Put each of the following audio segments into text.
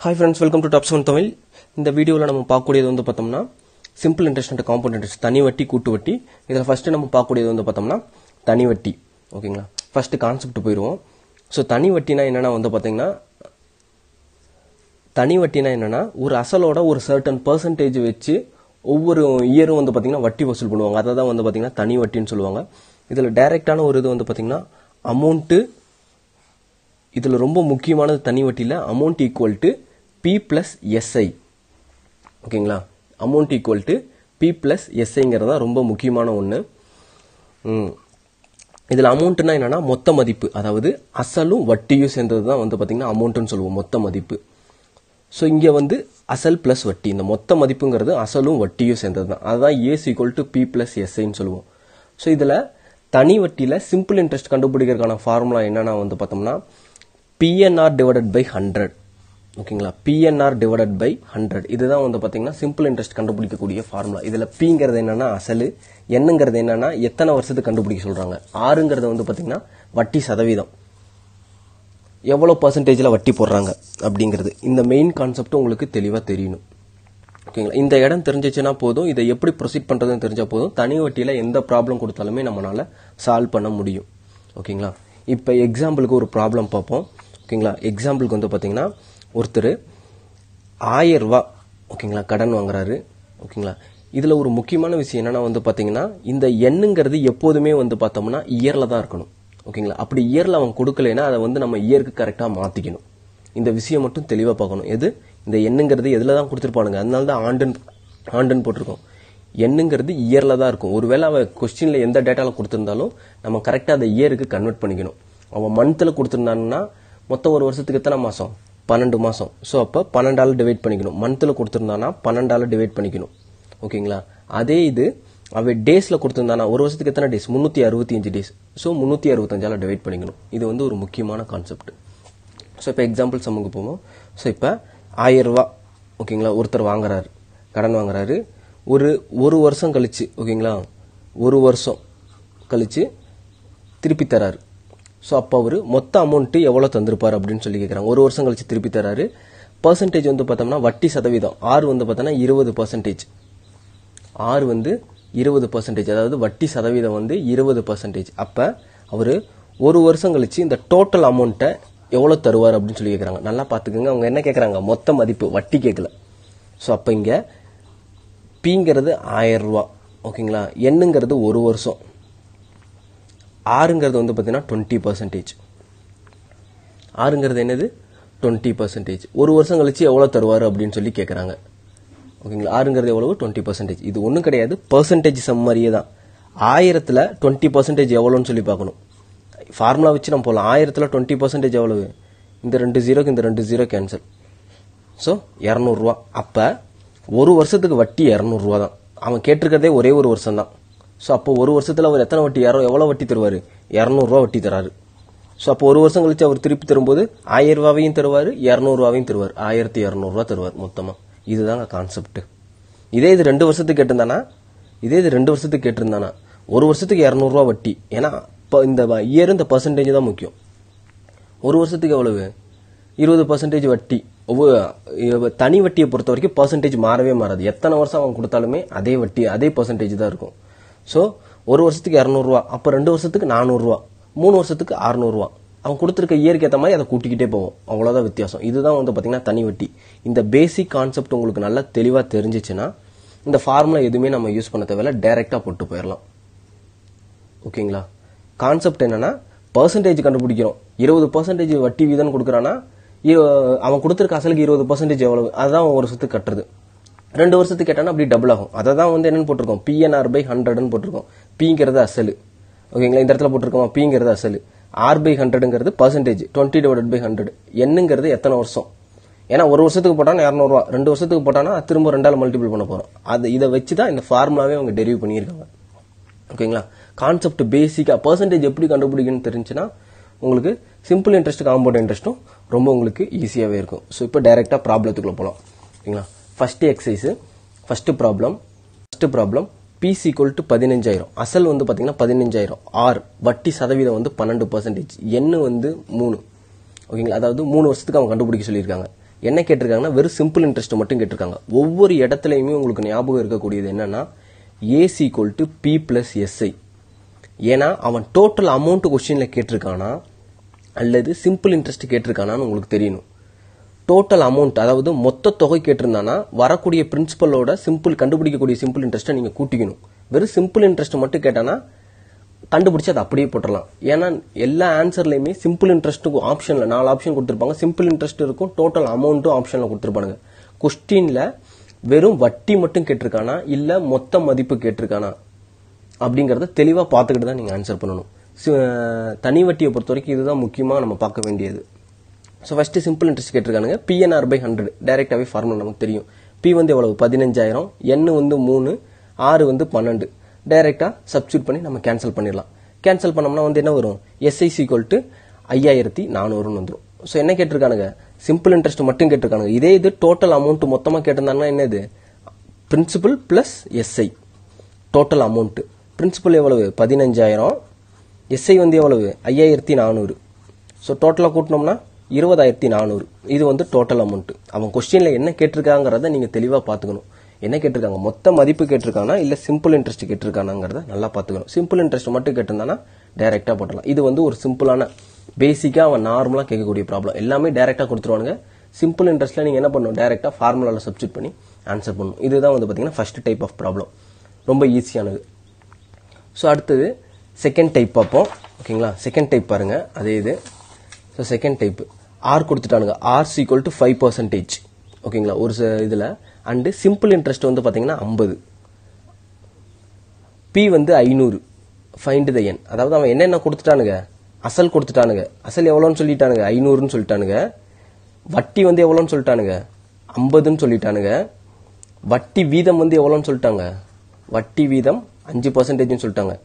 hi friends welcome to top seven Tamil இந்த வீடியோவில் நம்ம பார்க்கக்கூடியது வந்து பார்த்தோம்னா simple interest and compound interest தனி வட்டி கூட்டு வட்டி இதில் ஃபர்ஸ்ட் நம்ம பார்க்கக்கூடியது வந்து பார்த்தோம்னா தனி வட்டி ஓகேங்களா ஃபர்ஸ்ட் கான்செப்ட் போயிடுவோம் ஸோ தனி வட்டினா என்னன்னா வந்து பார்த்தீங்கன்னா தனி வட்டினா என்னன்னா ஒரு அசலோட ஒரு சர்டன் பர்சன்டேஜ் வச்சு ஒவ்வொரு இயரும் வந்து பார்த்தீங்கன்னா வட்டி வசூல் பண்ணுவாங்க அதை தான் வந்து பார்த்தீங்கன்னா தனி வட்டின்னு சொல்லுவாங்க இதில் டைரெக்டான ஒரு இது வந்து பார்த்தீங்கன்னா அமௌண்ட்டு இதில் ரொம்ப முக்கியமானது தனி வட்டியில் amount equal to P plus SI ஓகேங்களா amount equal to P plus எஸ்ஐங்கிறது தான் ரொம்ப முக்கியமான ஒன்று இதில் அமௌண்ட்னா என்னன்னா மொத்த மதிப்பு அதாவது அசலும் வட்டியும் சேர்ந்தது தான் வந்து பார்த்தீங்கன்னா அமௌண்ட்டுன்னு சொல்லுவோம் மொத்த மதிப்பு ஸோ இங்கே வந்து அசல் ப்ளஸ் வட்டி இந்த மொத்த மதிப்புங்கிறது அசலும் வட்டியும் சேர்ந்தது தான் அதுதான் A equal to P plus எஸ்ஐன்னு சொல்லுவோம் ஸோ இதில் தனி வட்டியில் சிம்பிள் இன்ட்ரெஸ்ட் கண்டுபிடிக்கிறதுக்கான ஃபார்முலா என்னன்னா வந்து பார்த்தோம்னா பிஎன்ஆர் டிவைடட் பை ஹண்ட்ரட் ஓகேங்களா பிஎன்ஆர் டிவைடட் பை ஹண்ட்ரட் இதுதான் வந்து பார்த்தீங்கன்னா சிம்பிள் இன்ட்ரெஸ்ட் கண்டுபிடிக்கக்கூடிய ஃபார்முலா இதில் பிங்கிறது என்னன்னா அசல் என்னங்கிறது என்னன்னா எத்தனை வருஷத்துக்கு கண்டுபிடிக்க சொல்றாங்க ஆறுங்கிறது வந்து பார்த்தீங்கன்னா வட்டி சதவீதம் எவ்வளோ பர்சன்டேஜில் வட்டி போடுறாங்க அப்படிங்கிறது இந்த மெயின் கான்செப்ட் உங்களுக்கு தெளிவாக தெரியணும் ஓகேங்களா இந்த இடம் தெரிஞ்சிச்சுன்னா போதும் இதை எப்படி ப்ரொசீட் பண்ணுறதுன்னு தெரிஞ்சால் போதும் தனி வட்டியில் எந்த ப்ராப்ளம் கொடுத்தாலுமே நம்மளால் சால்வ் பண்ண முடியும் ஓகேங்களா இப்போ எக்ஸாம்பிளுக்கு ஒரு ப்ராப்ளம் பார்ப்போம் ஓகேங்களா எக்ஸாம்பிளுக்கு வந்து பார்த்தீங்கன்னா ஒருத்தர் ஆயிரம் ரூபா ஓகேங்களா கடன் வாங்குறாரு ஓகேங்களா இதில் ஒரு முக்கியமான விஷயம் என்னன்னா வந்து பார்த்தீங்கன்னா இந்த எண்ணுங்கிறது எப்போதுமே வந்து பார்த்தோம்னா இயரில் தான் இருக்கணும் ஓகேங்களா அப்படி இயரில் அவன் கொடுக்கலைன்னா அதை வந்து நம்ம இயருக்கு கரெக்டாக மாற்றிக்கணும் இந்த விஷயம் மட்டும் தெளிவாக பார்க்கணும் எது இந்த எண்ணுங்கிறது எதில் தான் கொடுத்துருப்பானுங்க அதனால தான் ஆண்டுன்னு ஆண்டுன்னு போட்டிருக்கோம் எண்ணுங்கிறது இயரில் தான் இருக்கும் ஒருவேளை அவன் கொஸ்டினில் எந்த டேட்டாவில் கொடுத்துருந்தாலும் நம்ம கரெக்டாக அதை இயருக்கு கன்வெர்ட் பண்ணிக்கணும் அவன் மந்த்தில் கொடுத்துருந்தான்னா மொத்தம் ஒரு வருஷத்துக்கு எத்தனை மாதம் பன்னெண்டு மாதம் ஸோ அப்போ பன்னெண்டால் டிவைட் பண்ணிக்கணும் மந்த்தில் கொடுத்துருந்தானா பன்னெண்டால் டிவைட் பண்ணிக்கணும் ஓகேங்களா அதே இது அவன் டேஸில் கொடுத்துருந்தானா ஒரு வருஷத்துக்கு எத்தனை டேஸ் முந்நூற்றி அறுபத்தி அஞ்சு டேஸ் ஸோ முந்நூற்றி அறுபத்தஞ்சால் டிவைட் பண்ணிக்கணும் இது வந்து ஒரு முக்கியமான கான்செப்ட் ஸோ இப்போ எக்ஸாம்பிள் சம்முக்கு போவோம் ஸோ இப்போ ஆயிரம் ரூபா ஓகேங்களா ஒருத்தர் வாங்குறாரு கடன் வாங்குறாரு ஒரு ஒரு வருஷம் கழிச்சு ஓகேங்களா ஒரு வருஷம் கழிச்சு திருப்பி தராரு ஸோ அப்போ அவர் மொத்த அமௌண்ட்டு எவ்வளோ தந்திருப்பார் அப்படின்னு சொல்லி கேட்குறாங்க ஒரு வருஷம் கழிச்சு திருப்பி தராரு பர்சன்டேஜ் வந்து பார்த்தோம்னா வட்டி சதவீதம் ஆறு வந்து பார்த்தோம்னா இருபது பர்சன்டேஜ் ஆறு வந்து இருபது பர்சன்டேஜ் அதாவது வட்டி சதவீதம் வந்து இருபது பர்சன்டேஜ் அப்போ அவர் ஒரு வருஷம் கழிச்சு இந்த டோட்டல் அமௌண்ட்டை எவ்வளோ தருவார் அப்படின்னு சொல்லி கேட்குறாங்க நல்லா பார்த்துக்கோங்க அவங்க என்ன கேட்குறாங்க மொத்த மதிப்பு வட்டி கேட்கல ஸோ அப்போ இங்கே பிங்கிறது ஆயிரம் ரூபா ஓகேங்களா எண்ணுங்கிறது ஒரு வருஷம் ஆறுங்கிறது வந்து பார்த்தீங்கன்னா டுவெண்ட்டி பர்சன்டேஜ் ஆறுங்கிறது என்னது டுவெண்ட்டி பர்சன்டேஜ் ஒரு வருஷம் கழிச்சு எவ்வளோ தருவார் அப்படின்னு சொல்லி கேட்குறாங்க ஓகேங்களா ஆறுங்கிறது எவ்வளவு டுவெண்ட்டி பர்சன்டேஜ் இது ஒன்றும் கிடையாது பர்சன்டேஜ் சம் மாதிரியே தான் ஆயிரத்தில் டுவெண்ட்டி பர்சன்டேஜ் எவ்வளோன்னு சொல்லி பார்க்கணும் ஃபார்முலா வச்சு நம்ம போகலாம் ஆயிரத்தில் டுவெண்ட்டி பர்சன்டேஜ் எவ்வளவு இந்த ரெண்டு ஜீரோக்கு இந்த ரெண்டு ஜீரோ கேன்சல் ஸோ இரநூறுவா அப்போ ஒரு வருஷத்துக்கு வட்டி இரநூறுவா தான் அவன் கேட்டிருக்கிறதே ஒரே ஒரு வருஷம் தான் ஸோ அப்போ ஒரு வருஷத்தில் அவர் எத்தனை வட்டி யாரோ எவ்வளோ வட்டி தருவார் இரநூறுவா வட்டி தராரு ஸோ அப்போ ஒரு வருஷம் கழிச்சு அவர் திருப்பி தரும்போது ஆயிரம் ரூபாவையும் தருவார் இரநூறுவாவையும் தருவார் ஆயிரத்தி இரநூறுவா தருவார் மொத்தமாக இதுதாங்க கான்செப்ட் இதே இது ரெண்டு வருஷத்துக்கு கேட்டிருந்தானா இதே இது ரெண்டு வருஷத்துக்கு கேட்டிருந்தானா ஒரு வருஷத்துக்கு இரநூறுவா வட்டி ஏன்னா இப்போ இந்த இயர் இந்த பர்சன்டேஜ் தான் முக்கியம் ஒரு வருஷத்துக்கு எவ்வளவு இருபது பர்சன்டேஜ் வட்டி ஒவ்வொரு தனி வட்டியை பொறுத்த வரைக்கும் பர்சன்டேஜ் மாறவே மாறாது எத்தனை வருஷம் அவன் கொடுத்தாலுமே அதே வட்டி அதே பர்சன்டேஜ் தான் இருக்கும் ஸோ ஒரு வருஷத்துக்கு இரநூறுவா அப்போ ரெண்டு வருஷத்துக்கு நானூறுரூவா மூணு வருஷத்துக்கு அறநூறுவா அவன் கொடுத்துருக்க இயற்கை ஏற்ற மாதிரி அதை கூட்டிக்கிட்டே போவோம் அவ்வளோதான் வித்தியாசம் இதுதான் வந்து பார்த்தீங்கன்னா தனி வட்டி இந்த பேசிக் கான்செப்ட் உங்களுக்கு நல்லா தெளிவாக தெரிஞ்சிச்சுன்னா இந்த ஃபார்முலா எதுவுமே நம்ம யூஸ் பண்ண தேவையில்ல டைரெக்டாக போட்டு போயிடலாம் ஓகேங்களா கான்செப்ட் என்னன்னா பர்சன்டேஜ் கண்டுபிடிக்கிறோம் இருபது பர்சன்டேஜ் வட்டி வீதம் கொடுக்குறான்னா அவன் கொடுத்துருக்க அசலுக்கு இருபது பர்சன்டேஜ் எவ்வளவு அதுதான் அவன் ஒரு வருஷத்துக்கு கட்டுறது ரெண்டு வருஷத்துக்கு கேட்டானா அப்படி டபுள் ஆகும் அதை தான் வந்து என்னன்னு போட்டிருக்கோம் பிஎன்ஆர் பை ஹண்ட்ரட்னு போட்டிருக்கோம் பிங்கிறது அசல் ஓகேங்களா இந்த இடத்துல போட்டிருக்கோமா பிங்கிறது அசல் ஆர் பை ஹண்ட்ரடுங்கிறது percentage twenty divide by hundred என்னங்கிறது எத்தனை வருஷம் ஏன்னா ஒரு வருஷத்துக்கு போட்டானா இரநூறுவா ரெண்டு வருஷத்துக்கு போட்டானா திரும்ப ரெண்டால் மல்டிபிள் பண்ண போகிறோம் அது இதை வச்சு தான் இந்த ஃபார்முலாவே அவங்க டெரிவ் பண்ணியிருக்காங்க ஓகேங்களா கான்செப்ட் பேசிக்காக பர்சன்டேஜ் எப்படி கண்டுபிடிக்கணும்னு தெரிஞ்சுன்னா உங்களுக்கு சிம்பிள் இன்ட்ரெஸ்ட் காம்பவுண்ட் இன்ட்ரெஸ்ட்டும் ரொம்ப உங்களுக்கு ஈஸியாகவே இருக்கும் ஸோ இப்போ டைரெக்டாக ப்ராப்ளத்துக்குள்ளே போகலாம் ஓகேங்களா first exercise first problem first problem P is equal to பதினஞ்சாயிரம் அசல் வந்து பார்த்தீங்கன்னா பதினஞ்சாயிரம் ஆர் வட்டி சதவீதம் வந்து பன்னெண்டு பர்சன்டேஜ் எண்ணு வந்து மூணு ஓகேங்களா அதாவது மூணு வருஷத்துக்கு அவங்க கண்டுபிடிக்க சொல்லியிருக்காங்க என்ன கேட்டிருக்காங்கன்னா வெறும் சிம்பிள் இன்ட்ரெஸ்ட் மட்டும் கேட்டிருக்காங்க ஒவ்வொரு இடத்துலையுமே உங்களுக்கு ஞாபகம் இருக்கக்கூடியது என்னன்னா A is equal to P plus SI ஏன்னா அவன் டோட்டல் அமௌண்ட் கொஸ்டின்ல கேட்டிருக்கானா அல்லது சிம்பிள் இன்ட்ரெஸ்ட் கேட்டிருக்கானான்னு உங்களுக்கு தெரியணும் டோட்டல் அமௌண்ட் அதாவது மொத்த தொகை கேட்டிருந்தானா வரக்கூடிய பிரின்சிபலோட சிம்பிள் கண்டுபிடிக்கக்கூடிய சிம்பிள் இன்ட்ரெஸ்ட்டை நீங்க கூட்டிக்கணும் வெறும் சிம்பிள் இன்ட்ரெஸ்ட் மட்டும் கேட்டானா கண்டுபிடிச்சு அதை அப்படியே போட்டுடலாம் ஏன்னா எல்லா ஆன்சர்லயுமே சிம்பிள் இன்ட்ரெஸ்ட்டுக்கும் ஆப்ஷன்ல நாலு ஆப்ஷன் கொடுத்துருப்பாங்க சிம்பிள் இன்ட்ரெஸ்ட் இருக்கும் டோட்டல் அமௌண்ட்டும் ஆப்ஷன்ல கொடுத்துருப்பாங்க கொஸ்டின்ல வெறும் வட்டி மட்டும் கேட்டிருக்கானா இல்ல மொத்த மதிப்பு கேட்டிருக்கானா அப்படிங்கறத தெளிவா பார்த்துக்கிட்டு தான் நீங்க ஆன்சர் பண்ணணும் சி- தனி வட்டியை பொறுத்த வரைக்கும் இதுதான் முக்கியமா நம்ம பார்க்க வேண்டியது ஸோ ஃபர்ஸ்ட் சிம்பிள் இன்ட்ரெஸ்ட் கேட்டிருக்கானுங்க பிஎன்ஆர் பை ஹண்ட்ரட் டைரக்டாவே ஃபார்முலா நமக்கு தெரியும் பி வந்து எவ்வளவு பதினஞ்சாயிரம் என் வந்து மூணு ஆறு வந்து பன்னெண்டு டைரக்டா சப்ஸ்டியூட் பண்ணி நம்ம கேன்சல் பண்ணிடலாம் கேன்சல் பண்ணோம்னா வந்து என்ன வரும் எஸ்ஐசி ஈக்குவல் டு ஐயாயிரத்தி நானூறுன்னு வந்துடும் ஸோ என்ன கேட்டிருக்கானுங்க சிம்பிள் இன்ட்ரெஸ்ட் மட்டும் கேட்டிருக்கானுங்க இதே இது டோட்டல் அமௌண்ட் மொத்தமா கேட்டிருந்தாங்கன்னா என்னது principal plus SI total amount principal எவ்வளவு பதினஞ்சாயிரம் எஸ்ஐ வந்து எவ்வளவு ஐயாயிரத்தி நானூறு ஸோ டோட்டலாக கூட்டினோம்னா இருபதாயிரத்தி நானூறு இது வந்து டோட்டல் அமௌண்ட் அவன் கொஸ்டின்ல என்ன கேட்டிருக்காங்கிறத நீங்க தெளிவா பார்த்துக்கணும் என்ன கேட்டிருக்காங்க மொத்த மதிப்பு கேட்டிருக்கானா இல்ல சிம்பிள் இன்ட்ரெஸ்ட் கேட்டிருக்கானாங்கிறத நல்லா பார்த்துக்கணும் சிம்பிள் இன்ட்ரெஸ்ட் மட்டும் கேட்டிருந்தானா டைரக்டா போட்டலாம் இது வந்து ஒரு சிம்பிளான பேசிக்கா அவன் நார்மலா கேட்கக்கூடிய ப்ராப்ளம் எல்லாமே டைரக்டா கொடுத்துருவானுங்க சிம்பிள் இன்ட்ரெஸ்ட்ல நீங்க என்ன பண்ணணும் டைரக்டா ஃபார்முலால சப்ஸ்டியூட் பண்ணி ஆன்சர் பண்ணணும் இதுதான் வந்து பாத்தீங்கன்னா ஃபர்ஸ்ட் டைப் ஆஃப் ப்ராப்ளம் ரொம்ப ஈஸியானது ஸோ அடுத்தது செகண்ட் டைப் பார்ப்போம் ஓகேங்களா செகண்ட் டைப் பாருங்க அதே இது ஸோ செகண்ட் டைப் ஆர் கொடுத்துட்டானுங்க R is equal to five percentage ஓகேங்களா ஒரு ச- இதுல அண்டு சிம்பிள் இன்ட்ரெஸ்ட் வந்து பாத்தீங்கன்னா ஐம்பது பி வந்து ஐநூறு ஃபைண்ட் த என் அதாவது அவன் என்னென்ன கொடுத்துட்டானுங்க அசல் கொடுத்துட்டானுங்க அசல் எவ்வளோன்னு சொல்லிட்டானுங்க ஐநூறுன்னு சொல்லிட்டானுங்க வட்டி வந்து எவ்வளோன்னு சொல்லிட்டானுங்க ஐம்பதுன்னு சொல்லிட்டானுங்க வட்டி வீதம் வந்து எவ்வளோன்னு சொல்லிட்டாங்க வட்டி வீதம் அஞ்சு பர்சன்டேஜ்னு சொல்லிட்டாங்க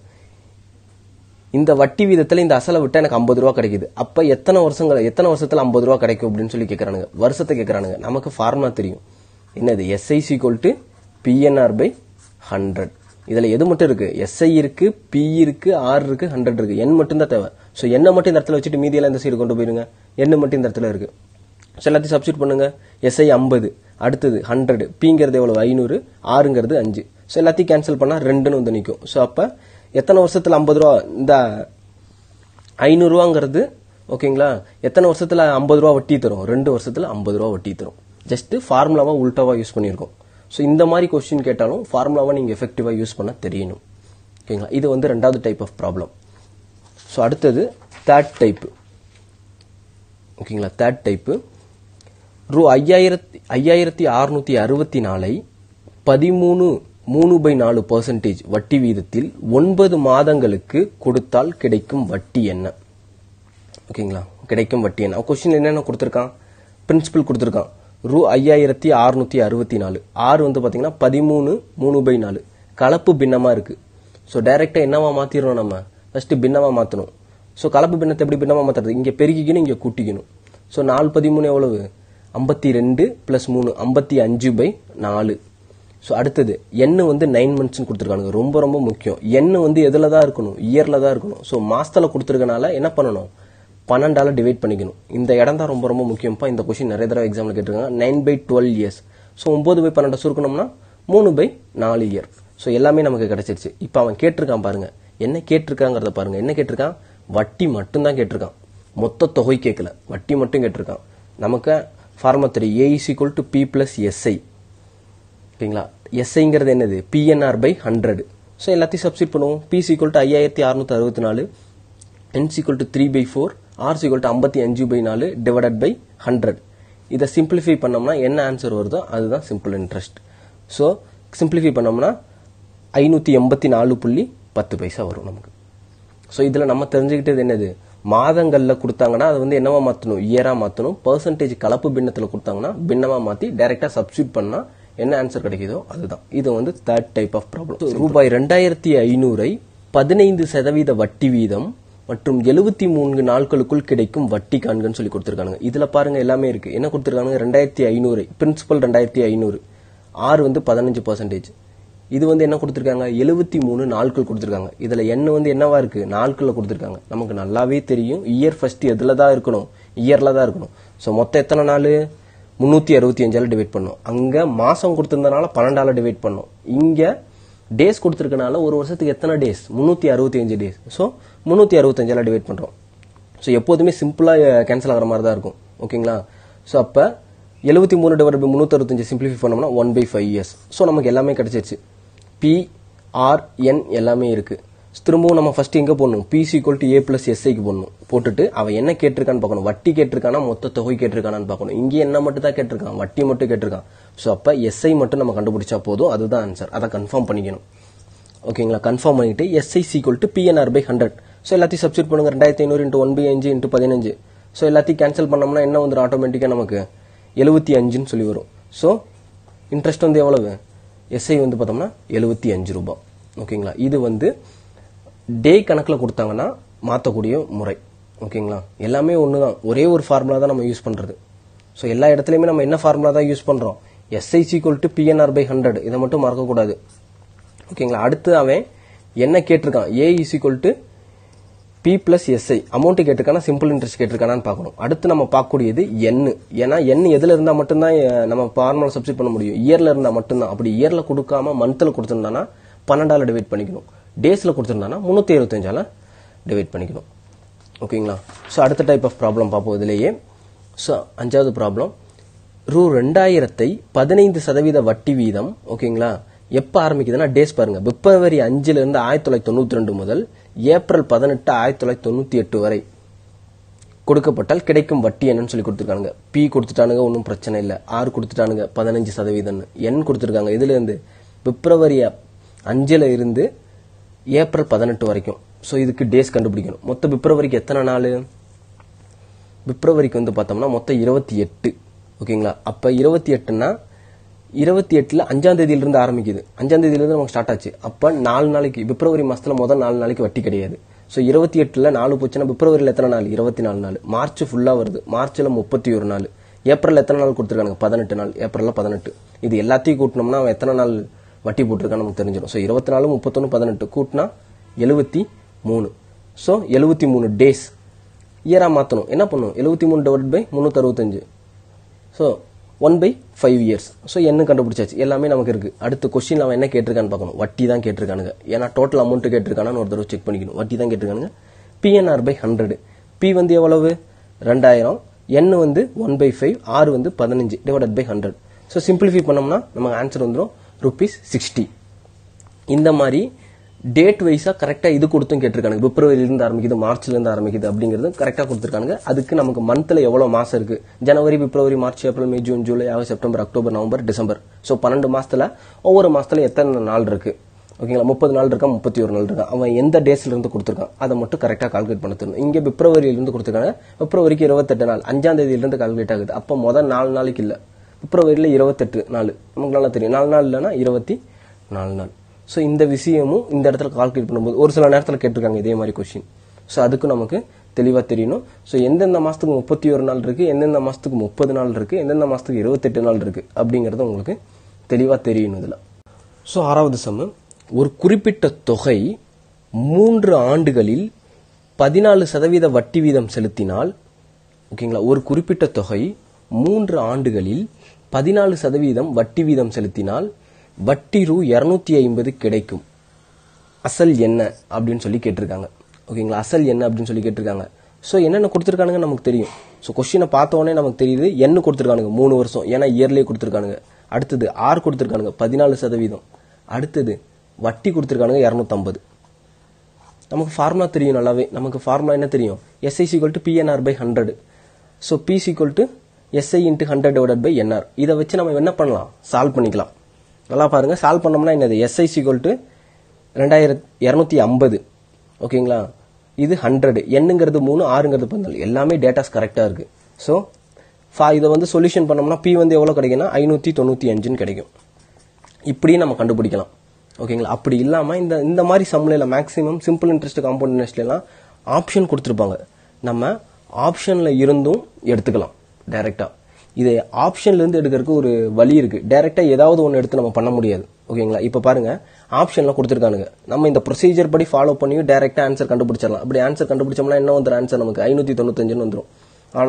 இந்த வட்டி வீதத்துல இந்த அசலை விட்டா எனக்கு ஐம்பது ரூபா கிடைக்குது அப்ப எத்தனை வருஷங்கள் எத்தனை வருஷத்துல ஐம்பது ரூபா கிடைக்கும் அப்படின்னு சொல்லி கேக்குறானுங்க வருஷத்தை கேக்குறானுங்க நமக்கு ஃபார்முலா தெரியும் என்னது SI is equal to PNR by hundred இதுல எது மட்டும் இருக்கு எஸ்ஐ இருக்கு பி இருக்கு ஆர் இருக்கு ஹண்ட்ரட் இருக்கு என் மட்டும் தான் தேவை ஸோ என்ன மட்டும் இந்த இடத்துல வச்சுட்டு மீதியெல்லாம் இந்த சைடு கொண்டு போயிருங்க என்ன மட்டும் இந்த இடத்துல இருக்கு ஸோ எல்லாத்தையும் சப்ஸ்டியூட் பண்ணுங்க எஸ்ஐ ஐம்பது அடுத்தது ஹண்ட்ரட் பிங்கிறது எவ்வளவு ஐநூறு ஆறுங்கிறது அஞ்சு ஸோ எல்லாத்தையும் கேன்சல் பண்ணா ரெண்டுன்னு வந்து நிற்கும் ஸோ அப்ப எத்தனை வருஷத்துல ஐம்பது ரூபா இந்த ஐநூறுரூவாங்கிறது ஓகேங்களா எத்தனை வருஷத்துல ஐம்பது ரூபா வட்டி தரும் ரெண்டு வருஷத்துல ஐம்பது ரூபா வட்டி தரும் ஜஸ்ட் ஃபார்முலாவா உல்டாவா யூஸ் பண்ணியிருக்கோம் ஸோ இந்த மாதிரி கொஸ்டின் கேட்டாலும் ஃபார்முலாவா நீங்க எஃபெக்டிவா யூஸ் பண்ண தெரியணும் ஓகேங்களா இது வந்து ரெண்டாவது டைப் ஆஃப் ப்ராப்ளம் ஸோ அடுத்தது தேர்ட் டைப் ஓகேங்களா தேர்ட் டைப்பு ரூ ஐயாயிரத்தி ஐயாயிரத்தி அறுநூத்தி அறுபத்தி நாலை பதிமூணு மூணு பை நாலு பர்சன்டேஜ் வட்டி வீதத்தில் ஒன்பது மாதங்களுக்கு கொடுத்தால் கிடைக்கும் வட்டி என்ன ஓகேங்களா கிடைக்கும் வட்டி என்ன கொஸ்டின் என்னென்ன கொடுத்துருக்கான் பிரின்சிபல் கொடுத்துருக்கான் ரூ ஐயாயிரத்தி அறுநூத்தி அறுபத்தி நாலு ஆறு வந்து பாத்தீங்கன்னா பதிமூணு மூணு பை நாலு கலப்பு பின்னமா இருக்கு ஸோ டைரக்டா என்னவா மாத்திரணும் நம்ம ஃபர்ஸ்ட் பின்னமா மாத்தணும் ஸோ கலப்பு பின்னத்தை எப்படி பின்னமா மாத்துறது இங்க பெருக்கிக்கணும் இங்க கூட்டிக்கணும் ஸோ நாலு பதிமூணு எவ்வளவு ஐம்பத்தி ரெண்டு பிளஸ் மூணு ஐம்பத்தி அஞ்சு பை நாலு ஸோ அடுத்தது எண்ணு வந்து நைன் மந்த்ஸ்னு கொடுத்துருக்கானுங்க ரொம்ப ரொம்ப முக்கியம் எண்ணு வந்து எதுல தான் இருக்கணும் இயர்ல தான் இருக்கணும் ஸோ மாசத்துல கொடுத்துருக்கனால என்ன பண்ணணும் பன்னெண்டால டிவைட் பண்ணிக்கணும் இந்த இடம் தான் ரொம்ப ரொம்ப முக்கியம்ப்பா இந்த கொஸ்டின் நிறைய தடவை எக்ஸாம்ல கேட்டிருக்காங்க nine by twelve years so ஒன்பது பை பன்னெண்டு சுருக்கணும்னா மூணு பை நாலு இயர் ஸோ எல்லாமே நமக்கு கிடைச்சிருச்சு இப்போ அவன் கேட்டிருக்கான் பாருங்க என்ன கேட்டிருக்காங்கிறத பாருங்க என்ன கேட்டிருக்கான் வட்டி மட்டும்தான் கேட்டிருக்கான் மொத்த தொகை கேட்கல வட்டி மட்டும் கேட்டிருக்கான் நமக்கு ஃபார்மா தெரியும் A is equal to P plus SI ஓகேங்களா எஸ்ஐங்கிறது என்னது பிஎன்ஆர் பை ஹண்ட்ரட் ஸோ எல்லாத்தையும் சப்ஸ்டிட் பண்ணுவோம் பி சீக்வல் டு ஐயாயிரத்தி அறுநூத்தி அறுபத்தி நாலு N is equal to three by four R is equal to ஐம்பத்தி அஞ்சு பை நாலு டிவைடட் பை ஹண்ட்ரட் இதை சிம்பிளிஃபை பண்ணோம்னா என்ன ஆன்சர் வருதோ அதுதான் சிம்பிள் இன்ட்ரெஸ்ட் ஸோ சிம்பிளிஃபை பண்ணோம்னா ஐநூற்றி எண்பத்தி நாலு புள்ளி பத்து பைசா வரும் நமக்கு ஸோ இதில் நம்ம தெரிஞ்சுக்கிட்டது என்னது மாதங்களில் கொடுத்தாங்கன்னா அது வந்து என்னவா மாற்றணும் இயரா மாற்றணும் பர்சன்டேஜ் கலப்பு பின்னத்தில் கொடுத்தாங்கன்னா பின்னமா மாற்றி டைரெக்டாக சப்ஸ்டியூட் பண்ணால் என்ன ஆன்சர் கிடைக்குதோ அதுதான் இது வந்து தேர்ட் டைப் ஆஃப் ப்ராப்ளம் ரூபாய் ரெண்டாயிரத்தி ஐநூறை பதினைந்து சதவீத வட்டி வீதம் மற்றும் எழுபத்தி மூணு நாட்களுக்குள் கிடைக்கும் வட்டி காண்கன்னு சொல்லி கொடுத்துருக்காங்க இதுல பாருங்க எல்லாமே இருக்கு என்ன கொடுத்துருக்காங்க ரெண்டாயிரத்தி ஐநூறு பிரின்சிபல் ரெண்டாயிரத்தி ஐநூறு ஆறு வந்து பதினஞ்சு பர்சன்டேஜ் இது வந்து என்ன கொடுத்துருக்காங்க எழுபத்தி மூணு நாட்கள் கொடுத்துருக்காங்க இதுல என்ன வந்து என்னவா இருக்கு நாட்கள்ல கொடுத்துருக்காங்க நமக்கு நல்லாவே தெரியும் இயர் ஃபர்ஸ்ட் எதுல தான் இருக்கணும் இயர்ல தான் இருக்கணும் ஸோ மொத்தம் எத்தனை நாள் முந்நூற்றி அறுபத்தி அஞ்சால டிவைட் பண்ணோம் அங்கே மாதம் கொடுத்துருந்தனால பன்னெண்டால டிவைட் பண்ணோம் இங்கே டேஸ் கொடுத்துருக்கனால ஒரு வருஷத்துக்கு எத்தனை டேஸ் முந்நூற்றி அறுபத்தி அஞ்சு டேஸ் ஸோ முந்நூற்றி அறுபத்தஞ்சால டிவைட் பண்ணுறோம் ஸோ எப்போதுமே சிம்பிளாக கேன்சல் ஆகிற மாதிரி தான் இருக்கும் ஓகேங்களா ஸோ அப்போ எழுபத்தி மூணு டிவைட் பை முந்நூற்றறுபத்தஞ்சு சிம்பிளிஃபை பண்ணோம்னா one by five years so நமக்கு எல்லாமே கிடைச்சிருச்சு பி ஆர் என் எல்லாமே இருக்குது திரும்பவும் நம்ம ஃபர்ஸ்ட் எங்கே போடணும் PC equal to A plus எஸ்ஐக்கு போடணும் போட்டுட்டு அவன் என்ன கேட்டிருக்கான்னு பார்க்கணும் வட்டி கேட்டிருக்கானா மொத்த தொகை கேட்டிருக்கானான்னு பார்க்கணும் இங்கே என்ன மட்டும் தான் கேட்டிருக்கான் வட்டி மட்டும் கேட்டிருக்கான் ஸோ அப்போ எஸ்ஐ மட்டும் நம்ம கண்டுபிடிச்சா போதும் அதுதான் ஆன்சர் அதை கன்ஃபார்ம் பண்ணிக்கணும் ஓகேங்களா கன்ஃபார்ம் பண்ணிட்டு SI is equal to PNR by hundred so எல்லாத்தையும் சப்ஸ்டியூட் பண்ணுங்க ரெண்டாயிரத்தி ஐநூறு இன்ட்டு ஒன் பை அஞ்சு இன்ட்டு பதினஞ்சு ஸோ எல்லாத்தையும் கேன்சல் பண்ணோம்னா என்ன வந்துடும் ஆட்டோமேட்டிக்காக நமக்கு எழுபத்தி அஞ்சுன்னு சொல்லி வரும் ஸோ இன்ட்ரெஸ்ட் வந்து எவ்வளவு எஸ்ஐ வந்து பார்த்தோம்னா எழுபத்தி அஞ்சு ரூபாய் ஓகேங்களா இது வந்து டே கணக்கில் கொடுத்தாங்கன்னா மாற்றக்கூடிய முறை ஓகேங்களா எல்லாமே ஒன்று தான் ஒரே ஒரு ஃபார்முலா தான் நம்ம யூஸ் பண்ணுறது ஸோ எல்லா இடத்துலையுமே நம்ம என்ன ஃபார்முலா தான் யூஸ் பண்ணுறோம் SI is equal to PNR by hundred இதை மட்டும் மறக்கக்கூடாது ஓகேங்களா அடுத்து அவன் என்ன கேட்டிருக்கான் A is equal to P plus SI amount கேட்டிருக்கானா சிம்பிள் இன்ட்ரெஸ்ட் கேட்டிருக்கானான்னு பார்க்கணும் அடுத்து நம்ம பார்க்கக்கூடியது என் ஏன்னா என் எதுல இருந்தா மட்டும்தான் அஹ், நம்ம ஃபார்முலா சப்ஸ்டிட் பண்ண முடியும் இயர்ல இருந்தா மட்டும்தான் அப்படி இயர்ல கொடுக்காம மந்த்ல கொடுத்திருந்தானா பன்னெண்டால டிவைட் பண்ணிக்கணும் டேஸ்ல கொடுத்திருந்தானா முந்நூத்தி இருபத்தஞ்சால டிவைட் பண்ணிக்கணும் ஓகேங்களா ஸோ அடுத்த டைப் ஆஃப் ப்ராப்ளம் பார்ப்போம் இதுலேயே ஸோ அஞ்சாவது ப்ராப்ளம் ரூ ரெண்டாயிரத்தை பதினைந்து சதவீத வட்டி வீதம் ஓகேங்களா எப்போ ஆரம்பிக்குதுன்னா டேஸ் பாருங்க பிப்ரவரி அஞ்சுல இருந்து ஆயிரத்தி தொள்ளாயிரத்தி தொண்ணூத்தி ரெண்டு முதல் ஏப்ரல் பதினெட்டு ஆயிரத்தி தொள்ளாயிரத்தி தொண்ணூத்தி எட்டு வரை கொடுக்கப்பட்டால் கிடைக்கும் வட்டி என்னன்னு சொல்லி கொடுத்துருக்காங்க பி கொடுத்துட்டானுங்க ஒன்றும் பிரச்சனை இல்லை ஆர் கொடுத்துட்டானுங்க பதினஞ்சு சதவீதம் என் கொடுத்துருக்காங்க இதுல இருந்து பிப்ரவரி அஞ்சுல இருந்து ஏப்ரல் பதினெட்டு வரைக்கும் ஸோ இதுக்கு டேஸ் கண்டுபிடிக்கணும் மொத்த பிப்ரவரிக்கு எத்தனை நாள் பிப்ரவரிக்கு வந்து பார்த்தோம்னா மொத்தம் இருபத்தி எட்டு ஓகேங்களா அப்போ இருபத்தி எட்டுனா இருபத்தி எட்டில் அஞ்சாம் தேதியிலிருந்து ஆரம்பிக்குது அஞ்சாம் தேதியிலிருந்து நமக்கு ஸ்டார்ட் ஆச்சு அப்போ நாலு நாளைக்கு பிப்ரவரி மாசத்துல முதல் நாலு நாளைக்கு வட்டி கிடையாது ஸோ இருபத்தி எட்டில் நாலு போச்சுன்னா பிப்ரவரியில் எத்தனை நாள் இருபத்தி நாலு நாள் மார்ச் ஃபுல்லாக வருது மார்ச்சில் முப்பத்தி ஒரு நாள் ஏப்ரல் எத்தனை நாள் கொடுத்துருக்காங்க பதினெட்டு நாள் ஏப்ரலில் பதினெட்டு இது எல்லாத்தையும் கூட்டினோம்னா அவன் எத்தனை நாள் வட்டி போட்டிருக்கான்னு நமக்கு தெரிஞ்சிடும் ஸோ இருபத்தி நாலு முப்பத்தொன்று பதினெட்டு கூட்டினா எழுபத்தி மூணு ஸோ எழுபத்தி மூணு டேஸ் இயராக மாற்றணும் என்ன பண்ணணும் எழுபத்தி மூணு டிவைட் பை முந்நூற்றறுபத்தஞ்சு so one by five years so என்ன கண்டுபிடிச்சாச்சு எல்லாமே நமக்கு இருக்கு அடுத்த கொஸ்டின் அவன் என்ன கேட்டிருக்கான்னு பார்க்கணும் வட்டி தான் கேட்டிருக்கானுங்க ஏன்னா டோட்டல் அமௌண்ட் கேட்டிருக்கானு ஒரு தடவை செக் பண்ணிக்கணும் வட்டி தான் கேட்டிருக்கானுங்க பிஎன்ஆர் பை ஹண்ட்ரட் பி வந்து எவ்வளவு ரெண்டாயிரம் என் வந்து ஒன் பை ஃபைவ் ஆர் வந்து பதினஞ்சு divided by hundred so simplify பண்ணோம்னா நமக்கு ஆன்சர் வந்துடும் ருபீஸ் சிக்ஸ்டி இந்த மாதிரி டேட் வைஸா கரெக்டா இது கொடுத்தும் கேட்டிருக்காங்க பிப்ரவரியில இருந்து ஆரம்பிக்குது மார்ச்ல இருந்து ஆரம்பிக்குது அப்படிங்கிறது கரெக்டா கொடுத்துருக்காங்க அதுக்கு நமக்கு மந்த்ல எவ்வளவு மாசம் இருக்கு ஜனவரி பிப்ரவரி மார்ச் ஏப்ரல் மே ஜூன் ஜூலை August September October November December so பன்னெண்டு மாசத்துல ஒவ்வொரு மாசத்துல எத்தனை நாள் இருக்கு ஓகேங்களா முப்பது நாள் இருக்கா முப்பத்தி ஒரு நாள் இருக்கா அவன் எந்த டேஸ்ல இருந்து கொடுத்துருக்கான் அதை மட்டும் கரெக்டா கால்குலேட் பண்ண தரணும் இங்க பிப்ரவரியில இருந்து கொடுத்துருக்காங்க பிப்ரவரிக்கு இருபத்தெட்டு நாள் அஞ்சாம் தேதியில இருந்து கால்குலேட் ஆகுது அப்போ முதல் நாலு நாளைக்கு இல்ல பிப்ரவரியில இருபத்தெட்டு நாள் நமக்கு நல்லா தெரியும் நாலு நாள் இல்லைன்னா இருபத்தி நாலு நாள் ஸோ இந்த விஷயமும் இந்த இடத்துல கால்குலேட் பண்ணும்போது ஒரு சில நேரத்தில் கேட்டிருக்காங்க இதே மாதிரி கொஸ்டின் ஸோ அதுக்கு நமக்கு தெளிவாக தெரியணும் ஸோ எந்தெந்த மாதத்துக்கு முப்பத்தி ஒரு நாள் இருக்கு எந்தெந்த மாதத்துக்கு முப்பது நாள் இருக்கு எந்தெந்த மாதத்துக்கு இருபத்தெட்டு நாள் இருக்கு அப்படிங்கிறது உங்களுக்கு தெளிவாக தெரியணும் இதில் ஸோ ஆறாவது சம்மு ஒரு குறிப்பிட்ட தொகை மூன்று ஆண்டுகளில் பதினாலு சதவீத வட்டி வீதம் செலுத்தினால் ஓகேங்களா ஒரு குறிப்பிட்ட தொகை மூன்று ஆண்டுகளில் பதினாலு சதவீதம் வட்டி வீதம் செலுத்தினால் வட்டி ரூ இருநூத்தி ஐம்பது கிடைக்கும் அசல் என்ன அப்படின்னு சொல்லி கேட்டிருக்காங்க ஓகேங்களா அசல் என்ன அப்படின்னு சொல்லி கேட்டிருக்காங்க ஸோ என்னென்ன கொடுத்துருக்கானுங்க நமக்கு தெரியும் ஸோ கொஸ்டினை பார்த்த உடனே நமக்கு தெரியுது என்ன கொடுத்துருக்கானுங்க மூணு வருஷம் ஏன்னா இயர்லேயே கொடுத்துருக்கானுங்க அடுத்தது ஆர் கொடுத்துருக்கானுங்க பதினாலு சதவீதம் அடுத்தது வட்டி கொடுத்துருக்கானுங்க இரநூத்தம்பது நமக்கு ஃபார்முலா தெரியும் நல்லாவே நமக்கு ஃபார்முலா என்ன தெரியும் SI is equal to PNR by hundred so P is equal to SI into hundred divide by NR இதை வச்சு நம்ம என்ன பண்ணலாம் சால்வ் பண்ணிக்கலாம் நல்லா பாருங்க சால்வ் பண்ணோம்னா என்னது எஸ்ஐ சீக்வல் டு ரெண்டாயிரத்தி இரநூத்தி ஐம்பது ஓகேங்களா இது ஹண்ட்ரட் என்னங்கிறது மூணு ஆறுங்கிறது பதினாலு எல்லாமே டேட்டாஸ் கரெக்டாக இருக்கு ஸோ ஃபா இதை வந்து சொல்யூஷன் பண்ணோம்னா பி வந்து எவ்வளோ கிடைக்குன்னா ஐநூற்றி தொண்ணூற்றி அஞ்சுன்னு கிடைக்கும் இப்படியும் நம்ம கண்டுபிடிக்கலாம் ஓகேங்களா அப்படி இல்லாம இந்த இந்த மாதிரி சம்ல மேக்ஸிமம் சிம்பிள் இன்ட்ரெஸ்ட் காம்பவுண்ட் இன்ட்ரெஸ்ட்ல எல்லாம் ஆப்ஷன் கொடுத்துருப்பாங்க நம்ம ஆப்ஷன்ல இருந்தும் எடுத்துக்கலாம் டைரக்டா இதை ஆப்ஷன்ல இருந்து எடுக்கிறதுக்கு ஒரு வழி இருக்கு டைரக்டா ஏதாவது ஒன்று எடுத்து நம்ம பண்ண முடியாது ஓகேங்களா இப்போ பாருங்க ஆப்ஷன்ல கொடுத்துருக்கானுங்க நம்ம இந்த ப்ரொசீஜர் படி ஃபாலோ பண்ணி டைரக்டா ஆன்சர் கண்டுபிடிச்சிடலாம் அப்படி ஆன்சர் கண்டுபிடிச்சோம்னா என்ன வந்துடும் ஆன்சர் நமக்கு ஐநூத்தி தொண்ணூத்தஞ்சுன்னு வந்துடும் ஆனா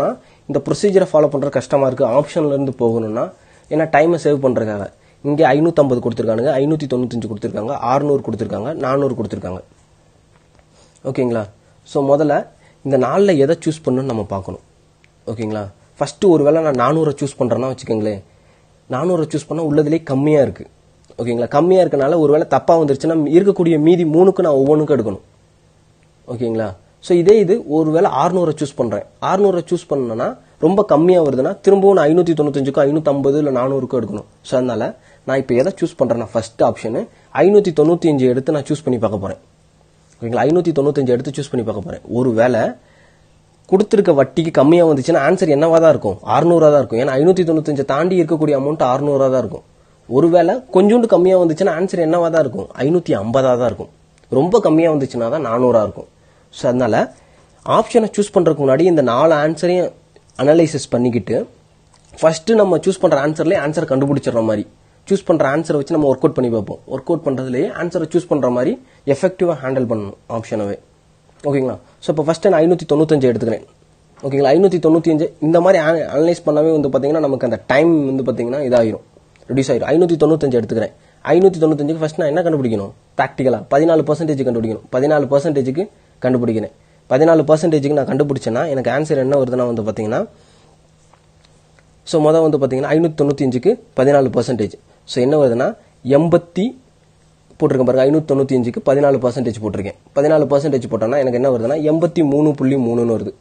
இந்த ப்ரொசீஜரை ஃபாலோ பண்ணுறது கஷ்டமாக இருக்குது ஆப்ஷன்லேருந்து போகணும்னா ஏன்னா டைமை சேவ் பண்ணுறதுக்காக இங்கே ஐநூற்றம்பது கொடுத்துருக்கானுங்க ஐநூற்றி தொண்ணூத்தஞ்சு கொடுத்துருக்காங்க ஆறுநூறு கொடுத்துருக்காங்க நானூறு கொடுத்துருக்காங்க ஓகேங்களா ஸோ முதல்ல இந்த நாளில் எதை சூஸ் பண்ணணும்னு நம்ம பார்க்கணும் ஓகேங்களா ஃபஸ்ட்டு ஒரு வேளை நான் நானூறை சூஸ் பண்ணுறேன்னா வச்சுக்கோங்களேன் நானூறை சூஸ் பண்ணால் உள்ளதுலேயே கம்மியாக இருக்குது ஓகேங்களா கம்மியாக இருக்கனால ஒரு வேளை தப்பாக வந்துருச்சுன்னா இருக்கக்கூடிய மீதி மூணுக்கு நான் ஒவ்வொன்றுக்கும் எடுக்கணும் ஓகேங்களா ஸோ இதே இது ஒரு வேளை ஆறுநூறை சூஸ் பண்ணுறேன் ஆறுநூறை சூஸ் பண்ணேன்னா ரொம்ப கம்மியாக வருதுன்னா திரும்பவும் நான் ஐநூற்றி தொண்ணூத்தஞ்சுக்கும் ஐநூற்றம்பது இல்லை நானூறுக்கும் எடுக்கணும் ஸோ அதனால் நான் இப்போ எதை சூஸ் பண்ணுறேன்னா ஃபஸ்ட் ஆப்ஷனு ஐநூற்றி தொண்ணூற்றி அஞ்சு எடுத்து நான் சூஸ் பண்ணி பார்க்க போகிறேன் ஓகேங்களா ஐநூற்றி தொண்ணூத்தஞ்சு எடுத்து சூஸ் பண்ணி பார்க்க போகிறேன் ஒரு வேளை கொடுத்துருக்க வட்டிக்கு கம்மியாக வந்துச்சுன்னா ஆன்சர் என்னவா தான் இருக்கும் அறுநூறா தான் இருக்கும் ஏன்னா ஐநூற்றி தொண்ணூத்தஞ்சை தாண்டி இருக்கக்கூடிய அமௌண்ட் அறுநூறா தான் இருக்கும் ஒருவேளை கொஞ்சோண்டு கம்மியாக வந்துச்சுன்னா ஆன்சர் என்னவா தான் இருக்கும் ஐநூற்றி ஐம்பதா தான் இருக்கும் ரொம்ப கம்மியாக வந்துச்சுன்னா தான் நானூறா இருக்கும் ஸோ அதனால ஆப்ஷனை சூஸ் பண்ணுறதுக்கு முன்னாடி இந்த நாலு ஆன்சரையும் அனலைசிஸ் பண்ணிக்கிட்டு ஃபர்ஸ்ட் நம்ம சூஸ் பண்ணுற ஆன்சர்லேயே ஆன்சர் கண்டுபிடிச்சிடுற மாதிரி சூஸ் பண்ணுற ஆன்சரை வச்சு நம்ம ஒர்க் அவுட் பண்ணி பார்ப்போம் ஒர்க் அவுட் பண்ணுறதுலேயே ஆன்சரை சூஸ் பண்ணுற மாதிரி எஃபெக்டிவாக ஹேண்டில் பண்ணணும் ஆப்ஷனவே ஓகேங்களா ஸோ இப்போ ஃபஸ்ட்டு நான் ஐநூற்றி தொண்ணூத்தஞ்சு எடுத்துக்கிறேன் ஓகேங்களா ஐநூற்றி தொண்ணூற்றி அஞ்சு இந்த மாதிரி அனலைஸ் பண்ணவே வந்து பார்த்தீங்கன்னா நமக்கு அந்த டைம் வந்து பார்த்தீங்கன்னா இதாகிரும் ரெடியூஸ் ஆயிரும் ஐநூற்றி தொண்ணூத்தஞ்சு எடுத்துக்கிறேன் ஐநூற்றி தொண்ணூத்தஞ்சுக்கு ஃபஸ்ட் நான் என்ன கண்டுபிடிக்கணும் ப்ராக்டிக்கலாக பதினாலு பர்சன்டேஜ் கண்டுபிடிக்கணும் பதினாலு பர்சன்டேஜுக்கு கண்டுபிடிக்கிறேன் பதினாலு பர்சன்டேஜுக்கு நான் கண்டுபிடிச்சேன்னா எனக்கு ஆன்சர் என்ன வருதுன்னா வந்து பார்த்தீங்கன்னா ஸோ மொதல் வந்து பார்த்தீங்கன்னா ஐநூற்றி தொண்ணூற்றி அஞ்சுக்கு பதினாலு பர்சன்டேஜ் ஸோ என்ன வருதுன்னா எண்பத்தி போட்டிருக்கேன் பாருங்க ஐநூற்றி தொண்ணூற்றி அஞ்சுக்கு பதினாலு பர்சன்டேஜ் போட்டிருக்கேன் பதினாலு பர்சன்டேஜ் போட்டோன்னா எனக்கு என்ன வருதுன்னா எண்பத்தி மூணு புள்ளி மூணுன்னு வருது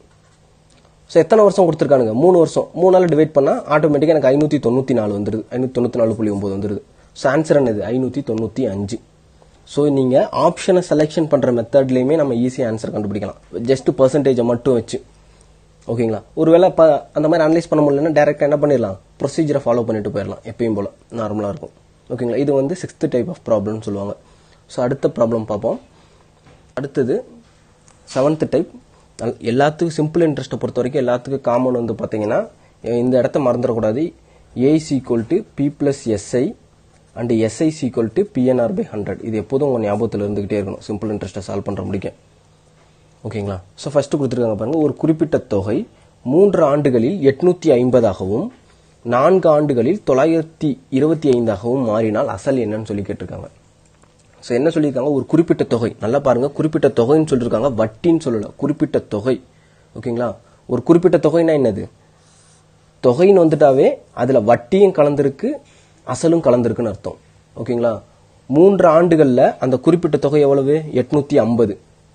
ஸோ எத்தனை வருஷம் கொடுத்துருக்கானுங்க மூணு வருஷம் மூணு நாள் டிவைட் பண்ணால் ஆட்டோமேட்டிக்காக எனக்கு ஐநூற்றி தொண்ணூற்றி நாலு வந்துருது ஐநூற்றி தொண்ணூற்றி நாலு புள்ளி ஒம்பது வந்துருது ஸோ ஆன்சர் என்னது ஐநூற்றி தொண்ணூற்றி அஞ்சு ஸோ நீங்கள் ஆப்ஷனை செலெக்ஷன் பண்ணுற மெத்தட்லேயுமே நம்ம ஈஸியாக ஆன்சர் கண்டுபிடிக்கலாம் ஜஸ்ட் பர்சன்டேஜை மட்டும் வச்சு ஓகேங்களா ஒருவேளை இப்போ அந்த மாதிரி அனலைஸ் பண்ண முடியலன்னா டேரெக்டாக என்ன பண்ணிடலாம் ப்ரொசீஜரை ஃபாலோ பண்ணிட்டு போயிடலாம் எப்பயும் போல் நார்மலாக இருக்கும் ஓகேங்களா இது வந்து சிக்ஸ்த் டைப் ஆஃப் ப்ராப்ளம்னு சொல்லுவாங்க ஸோ அடுத்த ப்ராப்ளம் பார்ப்போம் அடுத்தது செவன்த் டைப் எல்லாத்துக்கும் சிம்பிள் இன்ட்ரெஸ்ட்டை பொறுத்த வரைக்கும் எல்லாத்துக்கும் காமன் வந்து பார்த்தீங்கன்னா இந்த இடத்த மறந்துடக்கூடாது A is equal to P plus SI and SI is equal to PNR by hundred இது எப்போதும் உங்கள் ஞாபகத்தில் இருந்துகிட்டே இருக்கணும் சிம்பிள் இன்ட்ரெஸ்ட்டை சால்வ் பண்ணுற முடிக்க ஓகேங்களா ஸோ ஃபர்ஸ்ட் கொடுத்துருக்காங்க பாருங்க ஒரு குறிப்பிட்ட தொகை மூன்று ஆண்டுகளில் எட்நூத்தி ஐம்பதாகவும் நான்கு ஆண்டுகளில் தொள்ளாயிரத்தி இருபத்தி ஐந்தாகவும் மாறினால் அசல் என்னன்னு சொல்லி கேட்டிருக்காங்க ஸோ என்ன சொல்லியிருக்காங்க ஒரு குறிப்பிட்ட தொகை நல்லா பாருங்க குறிப்பிட்ட தொகைன்னு சொல்லியிருக்காங்க வட்டின்னு சொல்லல குறிப்பிட்ட தொகை ஓகேங்களா ஒரு குறிப்பிட்ட தொகைனா என்னது தொகைன்னு வந்துட்டாவே அதில் வட்டியும் கலந்துருக்கு அசலும் கலந்துருக்குன்னு அர்த்தம் ஓகேங்களா மூன்று ஆண்டுகளில் அந்த குறிப்பிட்ட தொகை எவ்வளவு எட்நூத்தி ஐம்பது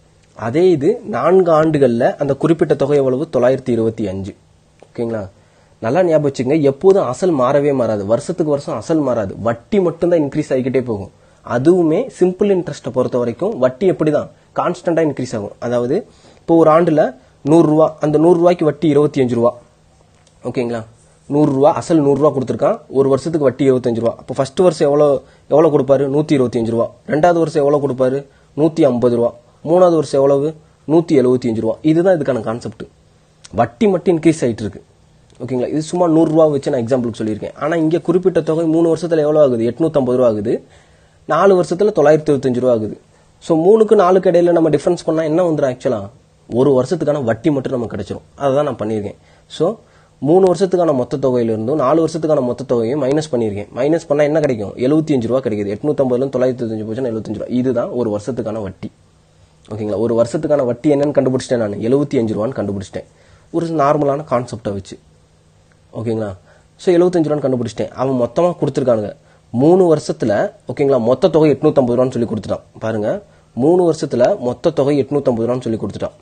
அதே இது நான்கு ஆண்டுகளில் அந்த குறிப்பிட்ட தொகை எவ்வளவு தொள்ளாயிரத்தி இருபத்தி அஞ்சு ஓகேங்களா நல்லா ஞாபகம் வச்சுங்க எப்போதும் அசல் மாறவே மாறாது வருஷத்துக்கு வருஷம் அசல் மாறாது வட்டி மட்டும்தான் இன்க்ரீஸ் ஆகிக்கிட்டே போகும் அதுவுமே சிம்பிள் இன்ட்ரெஸ்ட்டை பொறுத்த வரைக்கும் வட்டி எப்படிதான் கான்ஸ்டன்டா இன்க்ரீஸ் ஆகும் அதாவது இப்போ ஒரு ஆண்டுல நூறு ரூபா அந்த நூறு ரூபாய்க்கு வட்டி இருபத்தி அஞ்சு ரூபா ஓகேங்களா நூறு ரூபா அசல் நூறு ரூபா கொடுத்துருக்கான் ஒரு வருஷத்துக்கு வட்டி இருபத்தஞ்சு ரூபா அப்போ ஃபர்ஸ்ட் வருஷம் எவ்வளோ எவ்வளோ கொடுப்பாரு நூற்றி இருபத்தஞ்சு ரூபா ரெண்டாவது வருஷம் எவ்வளோ கொடுப்பாரு நூற்றி ஐம்பது ரூபா மூணாவது வருஷம் எவ்வளவு நூற்றி எழுபத்தி அஞ்சு ரூபா இதுதான் இதுக்கான கான்செப்ட் வட்டி மட்டும் இன்க்ரீஸ் ஆகிட்டு இருக்கு ஓகேங்களா இது சும்மா நூறுரூவா வச்சு நான் எக்ஸாம்பிளுக்கு சொல்லியிருக்கேன் ஆனால் இங்கே குறிப்பிட்ட தொகை மூணு வருஷத்தில் எவ்வளோ ஆகுது எட்நூற்றம்பது ரூபா ஆகுது நாலு வருஷத்தில் தொள்ளாயிரத்தி இருபத்தஞ்சு ரூபா ஆகுது ஸோ மூணுக்கு நாலுக்கு இடையில நம்ம டிஃபரன்ஸ் பண்ணால் என்ன வந்துடும் ஆக்சுவலாக ஒரு வருஷத்துக்கான வட்டி மட்டும் நமக்கு கிடைச்சிரும் அதை தான் நான் பண்ணியிருக்கேன் ஸோ மூணு வருஷத்துக்கான மொத்த தொகையிலிருந்தும் நாலு வருஷத்துக்கான மொத்த தொகையை மைனஸ் பண்ணியிருக்கேன் மைனஸ் பண்ணால் என்ன கிடைக்கும் எழுபத்தி அஞ்சு ரூபா கிடைக்குது எட்நூத்தம்பதுலேருந்து தொள்ளாயிரத்தி இருபத்தஞ்சு போச்சுன்னா எழுபத்தஞ்சு ரூபா இதுதான் ஒரு வருஷத்துக்கான வட்டி ஓகேங்களா ஒரு வருஷத்துக்கான வட்டி என்னன்னு கண்டுபிடிச்சிட்டேன் நான் எழுபத்தி அஞ்சு ரூபான்னு கண்டுபிடிச்சிட்டேன் ஒரு நார்மலான கான்செப்டை வச்சு ஓகேங்களா ஸோ எழுபத்தஞ்சு ரூபான்னு கண்டுபிடிச்சிட்டேன் அவன் மொத்தமாக கொடுத்துருக்கானுங்க மூணு வருஷத்துல ஓகேங்களா மொத்த தொகை எட்நூத்தம்பது ரூபான்னு சொல்லி கொடுத்துட்டான் பாருங்க மூணு வருஷத்துல மொத்த தொகை எட்நூத்தம்பது ரூபான்னு சொல்லி கொடுத்துட்டான்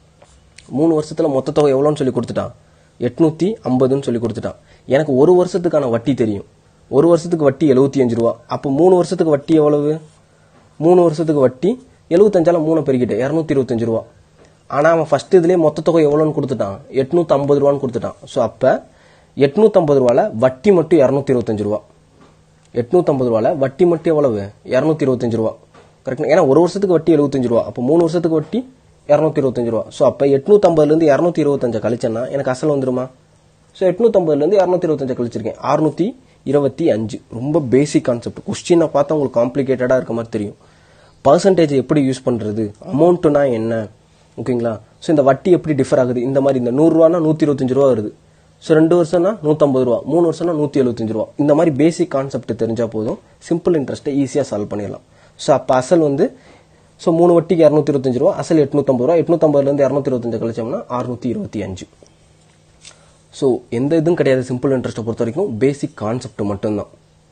மூணு வருஷத்துல மொத்த தொகை எவ்வளோன்னு சொல்லி கொடுத்துட்டான் எட்நூத்தி ஐம்பதுன்னு சொல்லி கொடுத்துட்டான் எனக்கு ஒரு வருஷத்துக்கான வட்டி தெரியும் ஒரு வருஷத்துக்கு வட்டி எழுபத்தி அஞ்சு ரூபா அப்போ மூணு வருஷத்துக்கு வட்டி எவ்வளவு மூணு வருஷத்துக்கு வட்டி எழுபத்தஞ்சால மூணு பெருக்கிட்டேன் இரநூத்தி இருபத்தஞ்சு ரூபா ஆனா அவன் ஃபர்ஸ்ட் இதுலயே மொத்த தொகை எவ்வளோன்னு கொடுத்துட்டான் எட்நூத்தி ஐம்பது ரூபான்னு கொடுத்துட்டான் ஸோ அப்ப எட்நூத்தம்பது ரூபால வட்டி மட்டும் இரநூத்தி இருபத்தஞ்சு ரூபா எட்நூத்தம்பது ரூபால வட்டி மட்டும் எவ்வளவு இரநூத்தி இருபத்தஞ்சு ரூபா கரெக்ட் ஏன்னா ஒரு வருஷத்துக்கு வட்டி எழுபத்தஞ்சு ரூபா அப்போ மூணு வருஷத்துக்கு வட்டி இரநூத்தி இருபத்தஞ்சு ரூபா ஸோ அப்போ எட்நூத்தம்பதுலேருந்து இரநூத்தி இருபத்தஞ்சு கழிச்சேன்னா எனக்கு அசல் வந்துருமா ஸோ எட்நூத்தம்பதுலேருந்து இரநூத்தி இருபத்தஞ்சு கழிச்சிருக்கேன் அறுநூத்தி இருபத்தி அஞ்சு ரொம்ப பேசிக் கான்செப்ட் கொஸ்டினை பார்த்தா உங்களுக்கு காம்ப்ளிகேட்டடாக இருக்க மாதிரி தெரியும் பர்சன்டேஜ் எப்படி யூஸ் பண்ணுறது அமௌண்ட்டுனா என்ன ஓகேங்களா ஸோ இந்த வட்டி எப்படி டிஃபர் ஆகுது இந்த மாதிரி இந்த நூறுரூவானா நூற்றி இருபத்தஞ்சு ரூபா வருது ஸோ ரெண்டு வருஷம்னா நூற்றம்பது ரூபா மூணு வருஷம்னா நூற்றி எழுபத்தஞ்சு ரூபா இந்த மாதிரி பேசிக் கான்செப்ட் தெரிஞ்சால் போதும் சிம்பிள் இன்ட்ரெஸ்ட்டை ஈஸியாக சால்வ் பண்ணிடலாம் ஸோ அப்போ அசல் வந்து ஸோ மூணு வட்டிக்கு இரநூத்தி இருபத்தஞ்சு ரூபா அசல் எட்நூத்தம்பது ரூபா எட்நூத்தம்பதுலேருந்து இரநூத்தி இருபத்தஞ்சு கழிச்சோம்னா அறுநூத்தி இருபத்தி அஞ்சு ஸோ எந்த இதுவும் கிடையாது சிம்பிள் இன்ட்ரெஸ்ட்டை பொறுத்த வரைக்கும் பேசிக் கான்செப்ட் மட்டும்தான்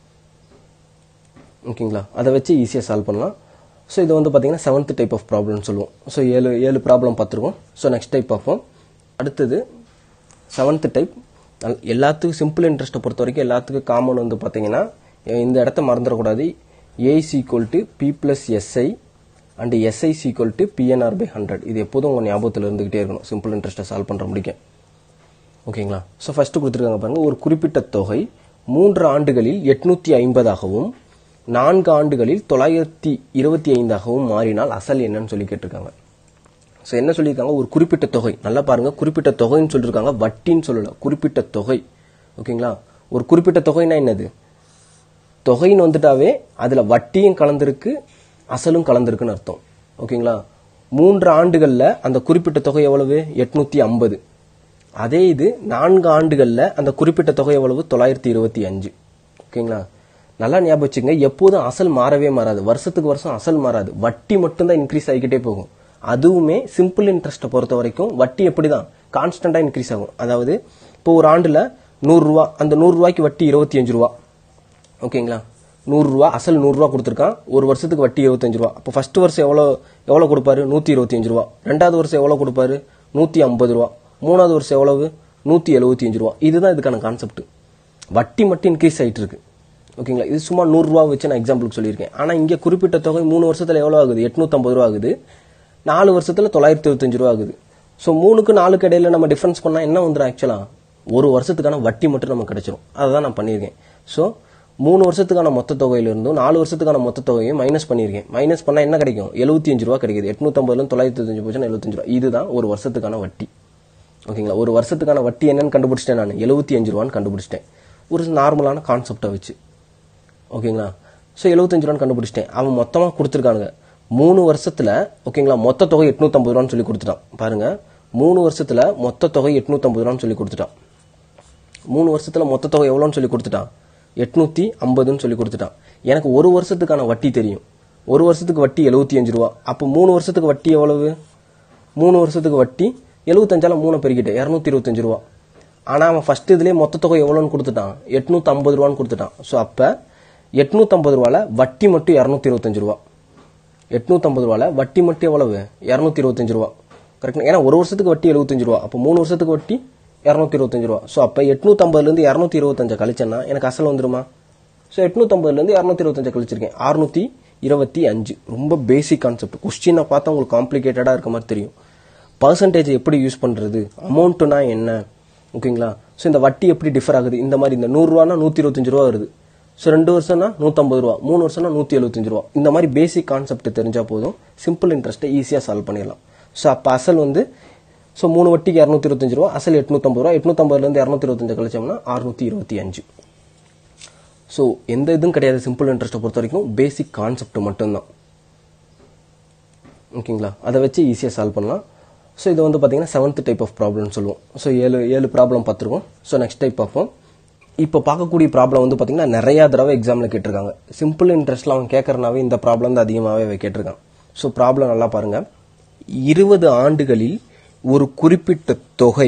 ஓகேங்களா அதை வச்சு ஈஸியாக சால்வ் பண்ணலாம் ஸோ இது வந்து பார்த்தீங்கன்னா செவன்த் டைப் ஆஃப் ப்ராப்ளம்னு சொல்லுவோம் ஸோ ஏழு ஏழு ப்ராப்ளம் பார்த்துருக்கோம் ஸோ நெக்ஸ்ட் டைப் பார்ப்போம் அடுத்தது செவன்த் டைப் எல்லாத்துக்கும் சிம்பிள் இன்ட்ரெஸ்ட்டை பொறுத்த வரைக்கும் எல்லாத்துக்கும் காமன் வந்து பார்த்தீங்கன்னா இந்த இடத்த மறந்துடக்கூடாது A is equal to P plus SI and SI is equal to PNR by hundred இது எப்போதும் உங்கள் ஞாபகத்தில் இருந்துகிட்டே இருக்கணும் சிம்பிள் இன்ட்ரெஸ்ட்டை சால்வ் பண்ணுற முடிக்க ஓகேங்களா ஸோ ஃபஸ்ட்டு கொடுத்துருக்காங்க பாருங்க ஒரு குறிப்பிட்ட தொகை மூன்று ஆண்டுகளில் எட்நூத்தி ஐம்பதாகவும் நான்கு ஆண்டுகளில் தொள்ளாயிரத்தி இருபத்தி ஐந்தாகவும் மாறினால் அசல் என்னன்னு சொல்லி கேட்டிருக்காங்க ஸோ என்ன சொல்லியிருக்காங்க ஒரு குறிப்பிட்ட தொகை நல்லா பாருங்க குறிப்பிட்ட தொகைன்னு சொல்லியிருக்காங்க வட்டின்னு சொல்லல குறிப்பிட்ட தொகை ஓகேங்களா ஒரு குறிப்பிட்ட தொகைனா என்னது தொகைன்னு வந்துட்டாவே அதில் வட்டியும் கலந்துருக்கு அசலும் கலந்துருக்குன்னு அர்த்தம் ஓகேங்களா மூன்று ஆண்டுகளில் அந்த குறிப்பிட்ட தொகை எவ்வளவு எட்நூத்தி ஐம்பது அதே இது நான்கு ஆண்டுகளில் அந்த குறிப்பிட்ட தொகை எவ்வளவு தொள்ளாயிரத்தி இருபத்தி அஞ்சு ஓகேங்களா நல்லா ஞாபகம் வச்சுங்க எப்போதும் அசல் மாறவே மாறாது வருஷத்துக்கு வருஷம் அசல் மாறாது வட்டி மட்டும்தான் இன்க்ரீஸ் ஆகிக்கிட்டே போகும் அதுவுமே சிம்பிள் இன்ட்ரெஸ்ட்டை பொறுத்த வரைக்கும் வட்டி எப்படி தான் கான்ஸ்டண்டாக இன்க்ரீஸ் ஆகும் அதாவது இப்போ ஒரு ஆண்டில் நூறுரூவா அந்த நூறுரூவாய்க்கு வட்டி இருபத்தி அஞ்சு ரூபா ஓகேங்களா நூறுரூவா அசல் நூறுரூவா கொடுத்துருக்கான் ஒரு வருஷத்துக்கு வட்டி இருபத்தஞ்சு ரூபா அப்போ ஃபர்ஸ்ட் வருஷம் எவ்வளோ எவ்வளோ கொடுப்பாரு நூற்றி இருபத்தஞ்சு ரூபா ரெண்டாவது வருஷம் எவ்வளோ கொடுப்பாரு நூற்றி ஐம்பது ரூபா மூணாவது வருஷம் எவ்வளவு நூற்றி எழுபத்தி அஞ்சு ரூபா இதுதான் இதுக்கான கான்செப்ட் வட்டி மட்டும் இன்க்ரீஸ் ஆகிட்டு இருக்கு ஓகேங்களா இது சும்மா நூறுரூவா வச்சு நான் எக்ஸாம்பிளுக்கு சொல்லியிருக்கேன் ஆனால் இங்கே குறிப்பிட்ட தொகை மூணு வருஷத்தில் எவ்வளோ ஆகுது எட்நூத்தம்பது ரூபா ஆகுது நாலு வருஷத்தில் தொள்ளாயிரத்தி இருபத்தஞ்சு ரூபா ஆகுது ஸோ மூணுக்கு நாலுக்கு இடையில நம்ம டிஃபரன்ஸ் பண்ணால் என்ன வந்துடும் ஆக்சுவலாக ஒரு வருஷத்துக்கான வட்டி மட்டும் நமக்கு கிடைச்சிரும் அதை தான் நான் பண்ணியிருக்கேன் ஸோ மூணு வருஷத்துக்கான மொத்த தொகையிலிருந்தும் நாலு வருஷத்துக்கான மொத்த தொகையும் மைனஸ் பண்ணியிருக்கேன் மைனஸ் பண்ணால் என்ன கிடைக்கும் எழுபத்தி அஞ்சு ரூபா கிடைக்குது எட்நூத்தம்பதுலேருந்து தொள்ளாயிரத்தி இருபத்தஞ்சு போச்சுன்னா எழுபத்தஞ்சு ரூபா இதுதான் ஒரு வருஷத்துக்கான வட்டி ஓகேங்களா ஒரு வருஷத்துக்கான வட்டி என்னன்னு கண்டுபிடிச்சிட்டேன் நான் எழுபத்தி அஞ்சு ரூபான்னு கண்டுபிடிச்சிட்டேன் ஒரு நார்மலான கான்செப்டை வச்சு ஓகேங்களா ஸோ எழுபத்தஞ்சு ரூபான்னு கண்டுபிடிச்சிட்டேன் அவன் மொத்தமாக கொடுத்துருக்கானுங்க மூணு வருஷத்துல ஓகேங்களா மொத்த தொகை எட்நூத்தம்பது ரூபான்னு சொல்லி கொடுத்துட்டான் பாருங்க மூணு வருஷத்துல மொத்த தொகை எட்நூத்தம்பது ரூபான்னு சொல்லி கொடுத்துட்டான் மூணு வருஷத்துல மொத்த தொகை எவ்வளோன்னு சொல்லி கொடுத்துட்டான் எட்நூத்தி ஐம்பதுன்னு சொல்லி கொடுத்துட்டான் எனக்கு ஒரு வருஷத்துக்கான வட்டி தெரியும் ஒரு வருஷத்துக்கு வட்டி எழுபத்தி அஞ்சு ரூபா அப்போ மூணு வருஷத்துக்கு வட்டி எவ்வளவு மூணு வருஷத்துக்கு வட்டி எழுபத்தஞ்சால மூணு பெருக்கிட்டேன் இரநூத்தி இருபத்தஞ்சு ரூபா ஆனால் அவன் ஃபர்ஸ்ட் இதுலேயே மொத்த தொகை எவ்வளோன்னு கொடுத்துட்டான் எட்நூத்தி ஐம்பது ரூபான்னு கொடுத்துட்டான் ஸோ அப்போ எட்நூத்தம்பது ரூபால வட்டி மட்டும் இரநூத்தி இருபத்தஞ்சு ரூபா எட்நூத்தம்பது ரூபால வட்டி மட்டும் எவ்வளவு இரநூத்தி இருபத்தஞ்சு ரூபா கரெக்ட் ஏன்னா ஒரு வருஷத்துக்கு வட்டி எழுபத்தஞ்சு ரூபா அப்போ மூணு வருஷத்துக்கு வட்டி இரநூத்தி இருபத்தஞ்சு ரூபா ஸோ அப்போ எட்நூத்தம்பதுலேருந்து இரநூத்தி இருபத்தஞ்சு கழிச்சேன்னா எனக்கு அசல் வந்துருமா ஸோ எட்நூத்தம்பதுலேருந்து இரநூத்தி இருபத்தஞ்சு கழிச்சிருக்கேன் அறுநூத்தி இருபத்தி அஞ்சு ரொம்ப பேசிக் கான்செப்ட் கொஸ்டினை பார்த்தா உங்களுக்கு காம்ப்ளிகேட்டடாக இருக்க மாதிரி தெரியும் பர்சன்டேஜ் எப்படி யூஸ் பண்ணுறது அமௌண்ட்டுனா என்ன ஓகேங்களா ஸோ இந்த வட்டி எப்படி டிஃபர் ஆகுது இந்த மாதிரி இந்த நூறுரூவானா நூற்றி இருபத்தஞ்சு ரூபா வருது ஸோ ரெண்டு வருஷம்னா நூற்றம்பது ரூபா மூணு வருஷம்னா நூற்றி எழுபத்தஞ்சு ரூபா இந்த மாதிரி பேசிக் கான்செப்ட் தெரிஞ்சால் போதும் சிம்பிள் இன்ட்ரெஸ்ட்டை ஈஸியாக சால்வ் பண்ணிடலாம் ஸோ அப்போ அசல் வந்து ஸோ மூணு வட்டிக்கு இரநூத்தி இருபத்தஞ்சு ரூபா அசல் எட்நூத்தம்பது ரூபா எட்நூத்தம்பதுலேருந்து இரநூத்தி இருபத்தஞ்சு கழிச்சோம்னா அறுநூத்தி இருபத்தி அஞ்சு ஸோ எந்த இதுவும் கிடையாது சிம்பிள் இன்ட்ரெஸ்ட்டை பொறுத்த வரைக்கும் பேசிக் கான்செப்ட் மட்டும்தான் ஓகேங்களா அதை வச்சு ஈஸியாக சால்வ் பண்ணலாம் ஸோ இது வந்து பார்த்தீங்கன்னா செவன்த் டைப் ஆஃப் ப்ராப்ளம்னு சொல்லுவோம் ஸோ ஏழு ஏழு ப்ராப்ளம் பார்த்துருக்கோம் ஸோ நெக்ஸ்ட் டைப் பார்ப்போம் இப்போ பார்க்கக்கூடிய ப்ராப்ளம் வந்து பார்த்தீங்கன்னா நிறையா தடவை எக்ஸாமில் கேட்டிருக்காங்க சிம்பிள் இன்ட்ரெஸ்ட்ல அவன் கேட்கறனாவே இந்த ப்ராப்ளம் தான் அதிகமாகவே கேட்டிருக்கான் ஸோ ப்ராப்ளம் நல்லா பாருங்க இருபது ஆண்டுகளில் ஒரு குறிப்பிட்ட தொகை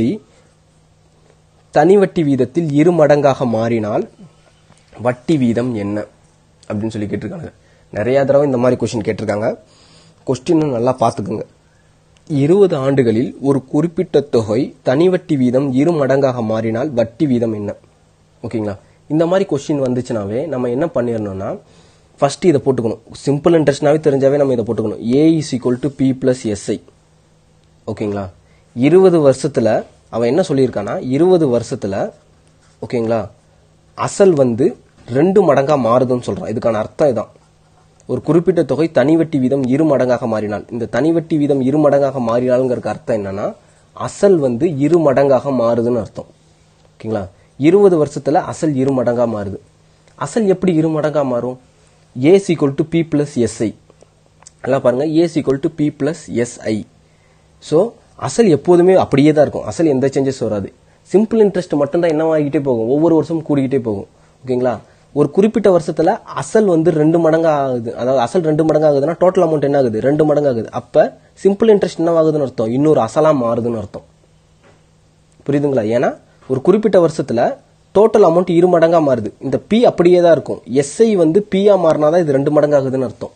தனி வட்டி வீதத்தில் இரு மடங்காக மாறினால் வட்டி வீதம் என்ன அப்படின்னு சொல்லி கேட்டிருக்காங்க நிறைய தடவை இந்த மாதிரி கொஸ்டின் கேட்டிருக்காங்க கொஸ்டின் நல்லா பார்த்துக்குங்க இருபது ஆண்டுகளில் ஒரு குறிப்பிட்ட தொகை தனி வட்டி வீதம் இரு மடங்காக மாறினால் வட்டி வீதம் என்ன ஓகேங்களா இந்த மாதிரி கொஸ்டின் வந்துச்சுனாவே நம்ம என்ன பண்ணிடணும்னா ஃபர்ஸ்ட் இதை போட்டுக்கணும் சிம்பிள் இன்ட்ரெஸ்ட்னாவே தெரிஞ்சாவே நம்ம இதை போட்டுக்கணும் A is equal to P plus SI ஓகேங்களா இருபது வருஷத்துல அவன் என்ன சொல்லியிருக்கானா இருபது வருஷத்துல ஓகேங்களா அசல் வந்து ரெண்டு மடங்கா மாறுதுன்னு சொல்றான் இதுக்கான அர்த்தம் இதான் ஒரு குறிப்பிட்ட தொகை தனி வட்டி வீதம் இரு மடங்காக மாறினால் இந்த தனி வட்டி வீதம் இரு மடங்காக மாறினாலுங்கிறதுக்கு அர்த்தம் என்னன்னா அசல் வந்து இரு மடங்காக மாறுதுன்னு அர்த்தம் ஓகேங்களா இருபது வருஷத்துல அசல் இரு மடங்கா மாறுது அசல் எப்படி இரு மடங்கா மாறும் A is equal to P plus SI நல்லா பாருங்க A is equal to P plus SI so அசல் எப்போதுமே அப்படியே தான் இருக்கும் அசல் எந்த சேஞ்சஸ் வராது சிம்பிள் இன்ட்ரெஸ்ட் மட்டும்தான் என்னவாகிட்டே போகும் ஒவ்வொரு வருஷமும் கூடிக்கிட்டே போகும் ஓகேங்களா ஒரு குறிப்பிட்ட வருஷத்துல அசல் வந்து ரெண்டு மடங்கு ஆகுது அதாவது அசல் ரெண்டு மடங்கு ஆகுதுன்னா டோட்டல் அமௌண்ட் என்ன ஆகுது ரெண்டு மடங்கு ஆகுது அப்ப சிம்பிள் இன்ட்ரெஸ்ட் என்னவாகுதுன்னு அர்த்தம் இன்னொரு அசலா மாறுதுன்னு அர்த்தம் புரியுதுங்களா ஏன்னா ஒரு குறிப்பிட்ட வருஷத்துல டோட்டல் அமௌண்ட் இரு மடங்கா மாறுது இந்த பி அப்படியே தான் இருக்கும் எஸ்ஐ வந்து பியா மாறினாதான் இது ரெண்டு மடங்கு ஆகுதுன்னு அர்த்தம்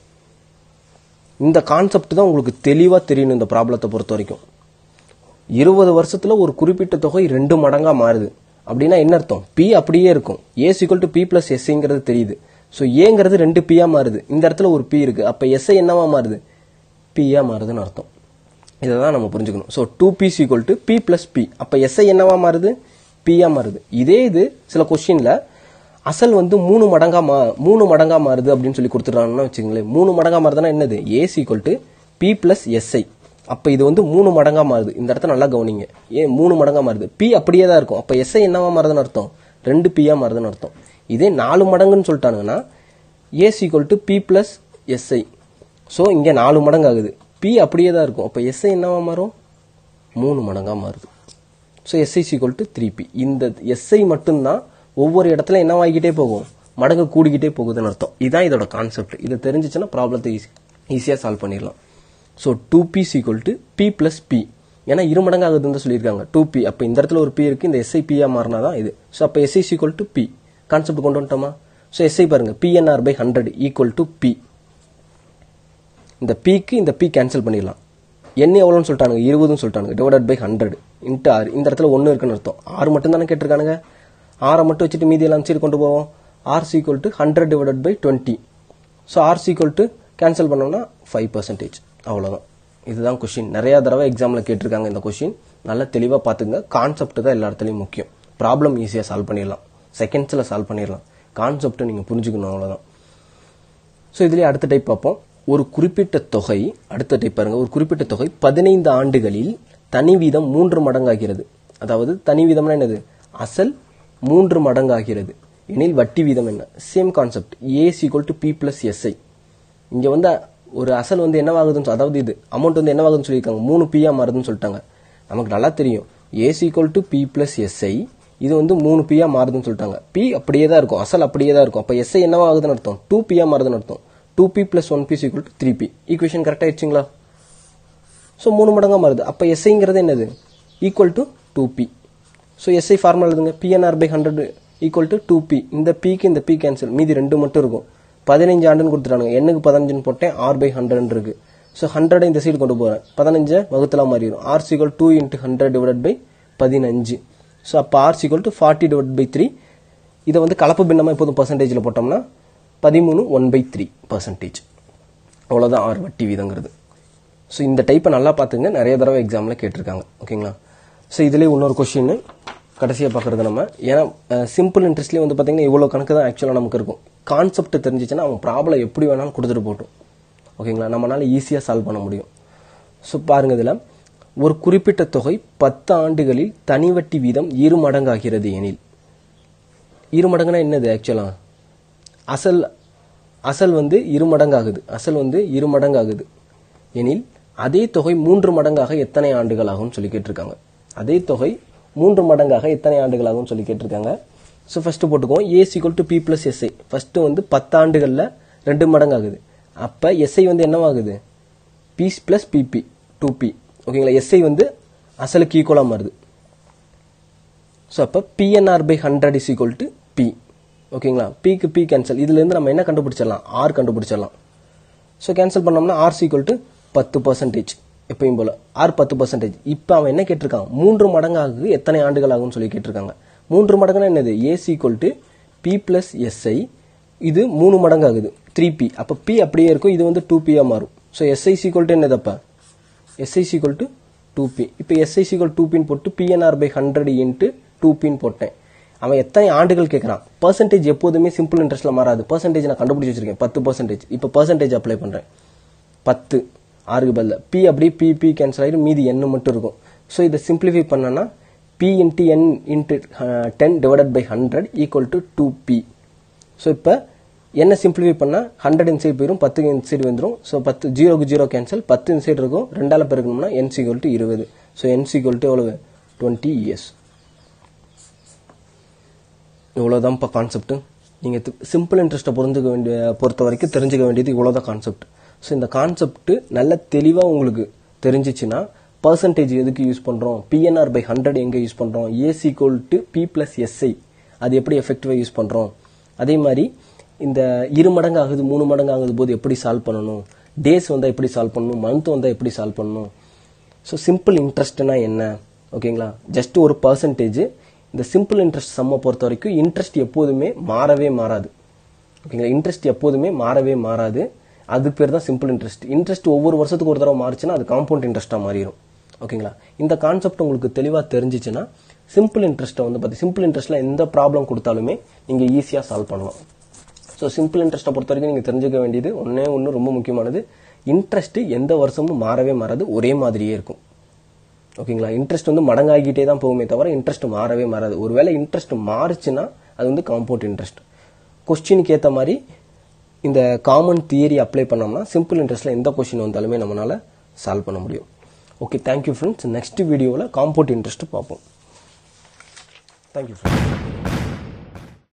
இந்த கான்செப்ட் தான் உங்களுக்கு தெளிவா தெரியணும் இந்த ப்ராப்ளத்தை பொறுத்த வரைக்கும் இருபது வருஷத்துல ஒரு குறிப்பிட்ட தொகை ரெண்டு மடங்கா மாறுது அப்படின்னா என்ன அர்த்தம் பி அப்படியே இருக்கும் A is equal to P plus எஸ்ஐங்கிறது தெரியுது ஸோ ஏங்கிறது ரெண்டு பியா மாறுது இந்த இடத்துல ஒரு பி இருக்கு அப்ப எஸ்ஐ என்னவா மாறுது பியா மாறுதுன்னு அர்த்தம் இதை தான் நம்ம புரிஞ்சுக்கணும் so two P is equal to P plus P அப்போ எஸ்ஐ என்னவா மாறுது பியா மாறுது இதே இது சில கொஸ்டின்ல அசல் வந்து மூணு மடங்கா மா மூணு மடங்கா மாறுது அப்படின்னு சொல்லி கொடுத்துட்றாங்கன்னா வச்சுக்கோங்களேன் மூணு மடங்கா மாறுதுன்னா என்னது A is equal to P plus SI அப்போ இது வந்து மூணு மடங்கா மாறுது இந்த இடத்த நல்லா கவனிங்க ஏன் மூணு மடங்கா மாறுது பி அப்படியே தான் இருக்கும் அப்போ எஸ்ஐ என்னவா மாறுதுன்னு அர்த்தம் ரெண்டு பியா மாறுதுன்னு அர்த்தம் இதே நாலு மடங்குன்னு சொல்லிட்டானுங்கன்னா A is equal to P plus SI so இங்கே நாலு மடங்கு ஆகுது பி அப்படியே தான் இருக்கும் அப்போ எஸ்ஐ என்னவா மாறும் மூணு மடங்கா மாறுது so SI is equal to three P இந்த எஸ்ஐ மட்டும்தான் ஒவ்வொரு இடத்துல என்னவாகிக்கிட்டே போகும் மடங்கு கூடிக்கிட்டே போகுதுன்னு அர்த்தம் இதுதான் இதோட கான்செப்ட் இது தெரிஞ்சிச்சுன்னா ப்ராப்ளத்தை ஈஸி ஈஸியாக சால்வ் பண்ணிடலாம் so two P is equal to P plus P ஏன்னா இரு மடங்கு ஆகுதுன்னு தான் சொல்லியிருக்காங்க டூ பி அப்போ இந்த இடத்துல ஒரு பி இருக்கு இந்த எஸ்ஐ பியா மாறினா தான் இது ஸோ அப்போ SI is equal to P concept கொண்டு வந்துட்டோமா ஸோ எஸ்ஐ பாருங்க PNR by hundred equal to P இந்த பிக்கு இந்த பி கேன்சல் பண்ணிடலாம் என்ன எவ்வளோன்னு சொல்லிட்டானுங்க இருபதுன்னு சொல்லிட்டானுங்க டிவைடட் பை ஹண்ட்ரட் இன்ட்டு ஆறு இந்த இடத்துல ஒன்று இருக்குன்னு அர்த்தம் ஆறு மட்டும் தானே கேட்டிருக்கானுங்க ஆறை மட்டும் வச்சுட்டு மீதி எல்லாம் சீர் கொண்டு போவோம் R is equal to hundred divided by twenty so R is equal to cancel பண்ணோம்னா ஃபைவ் பர்சன்டேஜ் அவ்வளோதான் இதுதான் கொஷின் நிறைய தடவை எக்ஸாமில் கேட்டிருக்காங்க இந்த கொஷின் நல்லா தெளிவாக பார்த்துங்க கான்செப்ட் தான் எல்லா இடத்துலையும் முக்கியம் ப்ராப்ளம் ஈஸியாக சால்வ் பண்ணிடலாம் செகண்ட்ஸில் சால்வ் பண்ணிடலாம் கான்செப்ட்டை நீங்கள் புரிஞ்சுக்கணும் அவ்வளோதான் ஸோ இதுலேயே அடுத்த டைப் பார்ப்போம் ஒரு குறிப்பிட்ட தொகை அடுத்த டைப் பாருங்க ஒரு குறிப்பிட்ட தொகை பதினைந்து ஆண்டுகளில் தனி வீதம் மூன்று மடங்காகிறது அதாவது தனி வீதம்னா என்னது அசல் மூன்று மடங்காகிறது எனில் வட்டி வீதம் என்ன same concept A is equal to P plus SI இங்க வந்து ஒரு அசல் வந்து என்னவாகுதுன்னு சொ- அதாவது இது அமௌண்ட் வந்து என்னவாகுதுன்னு சொல்லியிருக்காங்க மூணு பியா மாறுதுன்னு சொல்லிட்டாங்க நமக்கு நல்லா தெரியும் A is equal to P plus SI இது வந்து மூணு பியா மாறுதுன்னு சொல்லிட்டாங்க பி அப்படியே தான் இருக்கும் அசல் அப்படியே தான் இருக்கும் அப்ப எஸ்ஐ என்னவாகுதுன்னு அர்த்தம் டூ பியா மாறுதுன்னு அர்த்தம் two P plus one P is equal to three P equation correct ஆயிடுச்சுங்களா ஸோ மூணு மடங்கா மாறுது அப்போ எஸ்ஐங்கிறது என்னது equal to two P so SI formula எழுதுங்க PNR by hundred equal to two P இந்த பிக்கு இந்த பி கேன்சல் மீதி ரெண்டு மட்டும் இருக்கும் பதினஞ்சு ஆண்டுன்னு கொடுத்துட்டானுங்க எண்ணுக்கு பதினஞ்சுன்னு போட்டேன் ஆர் பை ஹண்ட்ரட் இருக்கு ஸோ ஹண்ட்ரட் இந்த சைடு கொண்டு போகிறேன் பதினஞ்சு வகுத்தலா மாறிடும் R is equal to into hundred divide by பதினஞ்சு ஸோ அப்போ R is equal to forty divide by three இதை வந்து கலப்பு பின்னமாக எப்போதும் பர்சன்டேஜில் போட்டோம்னா பதிமூணு ஒன் பை த்ரீ பர்சன்டேஜ் அவ்வளோதான் ஆர் வட்டி வீதங்கிறது ஸோ இந்த டைப்பை நல்லா பார்த்துங்க நிறைய தடவை எக்ஸாமில் கேட்டிருக்காங்க ஓகேங்களா ஸோ இதுலேயே இன்னொரு கொஷின் கடைசியாக பார்க்குறது நம்ம ஏன்னா சிம்பிள் இன்ட்ரெஸ்ட்லேயே வந்து பார்த்தீங்கன்னா இவ்வளோ கணக்கு தான் ஆக்சுவலாக நமக்கு இருக்கும் கான்செப்ட் தெரிஞ்சிச்சுன்னா அவன் ப்ராப்ளம் எப்படி வேணாலும் கொடுத்துட்டு போட்டும் ஓகேங்களா நம்மளால ஈஸியாக சால்வ் பண்ண முடியும் ஸோ பாருங்க இதில் ஒரு குறிப்பிட்ட தொகை பத்து ஆண்டுகளில் தனி வட்டி வீதம் இரு மடங்காகிறது எனில் இரு மடங்குனா என்னது ஆக்சுவலாக அசல் அசல் வந்து இரு மடங்காகுது அசல் வந்து இரு மடங்காகுது எனில் அதே தொகை மூன்று மடங்காக எத்தனை ஆண்டுகள் ஆகும்னு சொல்லி கேட்டிருக்காங்க அதே தொகை மூன்று மடங்காக எத்தனை ஆண்டுகள் ஆகும்னு சொல்லி கேட்டிருக்காங்க ஸோ ஃபர்ஸ்ட் போட்டுக்குவோம் A is equal to P plus SI first வந்து பத்து ஆண்டுகளில் ரெண்டு மடங்காகுது அப்போ எஸ்ஐ வந்து என்னவாகுது P plus PP two P ஓகேங்களா எஸ்ஐ வந்து அசலுக்கு ஈக்குவலாக மாறுது ஸோ அப்போ PNR by hundred is equal to P ஓகேங்களா பிக்கு பி கேன்சல் இதுலேருந்து நம்ம என்ன கண்டுபிடிச்சிடலாம் ஆர் கண்டுபிடிச்சிடலாம் ஸோ கேன்சல் பண்ணோம்னா ஆர் சீக்குவல் டு பத்து பர்சன்டேஜ் எப்பயும் போல ஆர் பத்து பர்சன்டேஜ் இப்போ அவன் என்ன கேட்டிருக்கான் மூன்று மடங்காகு எத்தனை ஆண்டுகள் ஆகும்னு சொல்லி கேட்டிருக்காங்க மூன்று மடங்குனா என்னது A is equal to P plus SI இது மூணு மடங்கு ஆகுது த்ரீ பி அப்போ பி அப்படியே இருக்கும் இது வந்து டூ பியா மாறும் ஸோ எஸ்ஐ சீக்குவல் டு என்னதப்பா SI is equal to two P இப்போ எஸ்ஐ சீக்குவல் டூ பின் போட்டு PNR by hundred into two பின் போட்டேன் அவன் எத்தனை ஆண்டுகள் கேட்குறான் பர்சன்டேஜ் எப்போதுமே சிம்பிள் இன்ட்ரெஸ்ட்ல மாறாது பர்சன்டேஜ் நான் கண்டுபிடிச்சி வச்சிருக்கேன் பத்து பர்சன்டேஜ் இப்போ பர்சன்டேஜ் அப்ளை பண்றேன் பத்து ஆறுக்கு பதில் பி அப்படியே பி பி கேன்சல் ஆகிடும் மீதி எண்ணு மட்டும் இருக்கும் ஸோ இதை சிம்பிளிஃபை பண்ணனா P into N into ten divided by hundred equal to two P so இப்போ என்ன சிம்பிளிஃபை பண்ணால் ஹண்ட்ரட் இன்சைட் போயிடும் பத்துக்கு இன்சைடு வந்துடும் ஸோ பத்து ஜீரோக்கு ஜீரோ கேன்சல் பத்து இன்சைடு இருக்கும் ரெண்டால பெருக்கணும்னா என் சிக்வல் டு இருபது ஸோ என் சிக்வல் டு எவ்வளவு டுவெண்ட்டி இயர்ஸ் இவ்வளோதான்ப்பா கான்செப்ட் நீங்கள் சிம்பிள் இன்ட்ரெஸ்ட்டை புரிஞ்சுக்க வேண்டிய பொறுத்த வரைக்கும் தெரிஞ்சுக்க வேண்டியது இவ்வளோதான் கான்செப்ட் ஸோ இந்த கான்செப்ட் நல்ல தெளிவாக உங்களுக்கு தெரிஞ்சிச்சுன்னா பர்சன்டேஜ் எதுக்கு யூஸ் பண்ணுறோம் பிஎன்ஆர் பை ஹண்ட்ரட் எங்கே யூஸ் பண்ணுறோம் A's equal to P plus SI அது எப்படி எஃபெக்டிவாக யூஸ் பண்ணுறோம் அதே மாதிரி இந்த இரு மடங்கு ஆகுது மூணு மடங்கு ஆகுது போது எப்படி சால்வ் பண்ணணும் டேஸ் வந்தால் எப்படி சால்வ் பண்ணணும் மந்த் வந்தால் எப்படி சால்வ் பண்ணணும் ஸோ சிம்பிள் இன்ட்ரெஸ்ட்னா என்ன ஓகேங்களா ஜஸ்ட் ஒரு பர்சன்டேஜ் இந்த சிம்பிள் இன்ட்ரெஸ்ட் சம்மை பொறுத்த வரைக்கும் இன்ட்ரெஸ்ட் எப்போதுமே மாறவே மாறாது ஓகேங்களா இன்ட்ரெஸ்ட் எப்போதுமே மாறவே மாறாது அதுக்கு பேர் தான் சிம்பிள் இன்ட்ரெஸ்ட் இன்ட்ரெஸ்ட் ஒவ்வொரு வருஷத்துக்கு ஒரு தடவை மாறுச்சுன்னா அது காம்பவுண்ட் இன்ட்ரெஸ்ட்டாக மாறிடும் ஓகேங்களா இந்த கான்செப்ட் உங்களுக்கு தெளிவாக தெரிஞ்சிச்சுன்னா சிம்பிள் இன்ட்ரெஸ்ட்டை வந்து பார்த்து சிம்பிள் இன்ட்ரெஸ்ட்டில் எந்த ப்ராப்ளம் கொடுத்தாலுமே நீங்கள் ஈஸியாக சால்வ் பண்ணலாம் ஸோ சிம்பிள் இன்ட்ரெஸ்ட்டை பொறுத்த வரைக்கும் நீங்கள் தெரிஞ்சுக்க வேண்டியது ஒன்றே ஒன்று ரொம்ப முக்கியமானது இன்ட்ரெஸ்ட் எந்த வருஷமும் மாறவே மாறாது ஒரே மாதிரியே இருக்கும் ஓகேங்களா இன்ட்ரெஸ்ட் வந்து மடங்காகிட்டே தான் போகுமே தவிர இன்ட்ரெஸ்ட் மாறவே மாறாது ஒருவேளை இன்ட்ரெஸ்ட் மாறுச்சுன்னா அது வந்து காம்பவுண்ட் இன்ட்ரெஸ்ட் கொஸ்டினுக்கு ஏற்ற மாதிரி இந்த காமன் தியரி அப்ளை பண்ணோம்னா சிம்பிள் இன்ட்ரெஸ்ட்டில் எந்த கொஸ்டின் வந்தாலுமே நம்மளால் சால்வ் பண்ண முடியும் ஓகே தேங்க்யூ ஃப்ரெண்ட்ஸ் நெக்ஸ்ட் வீடியோவில் காம்பவுண்ட் இன்ட்ரெஸ்ட் பார்ப்போம் தேங்க்யூ ஃப்ரெண்ட்ஸ்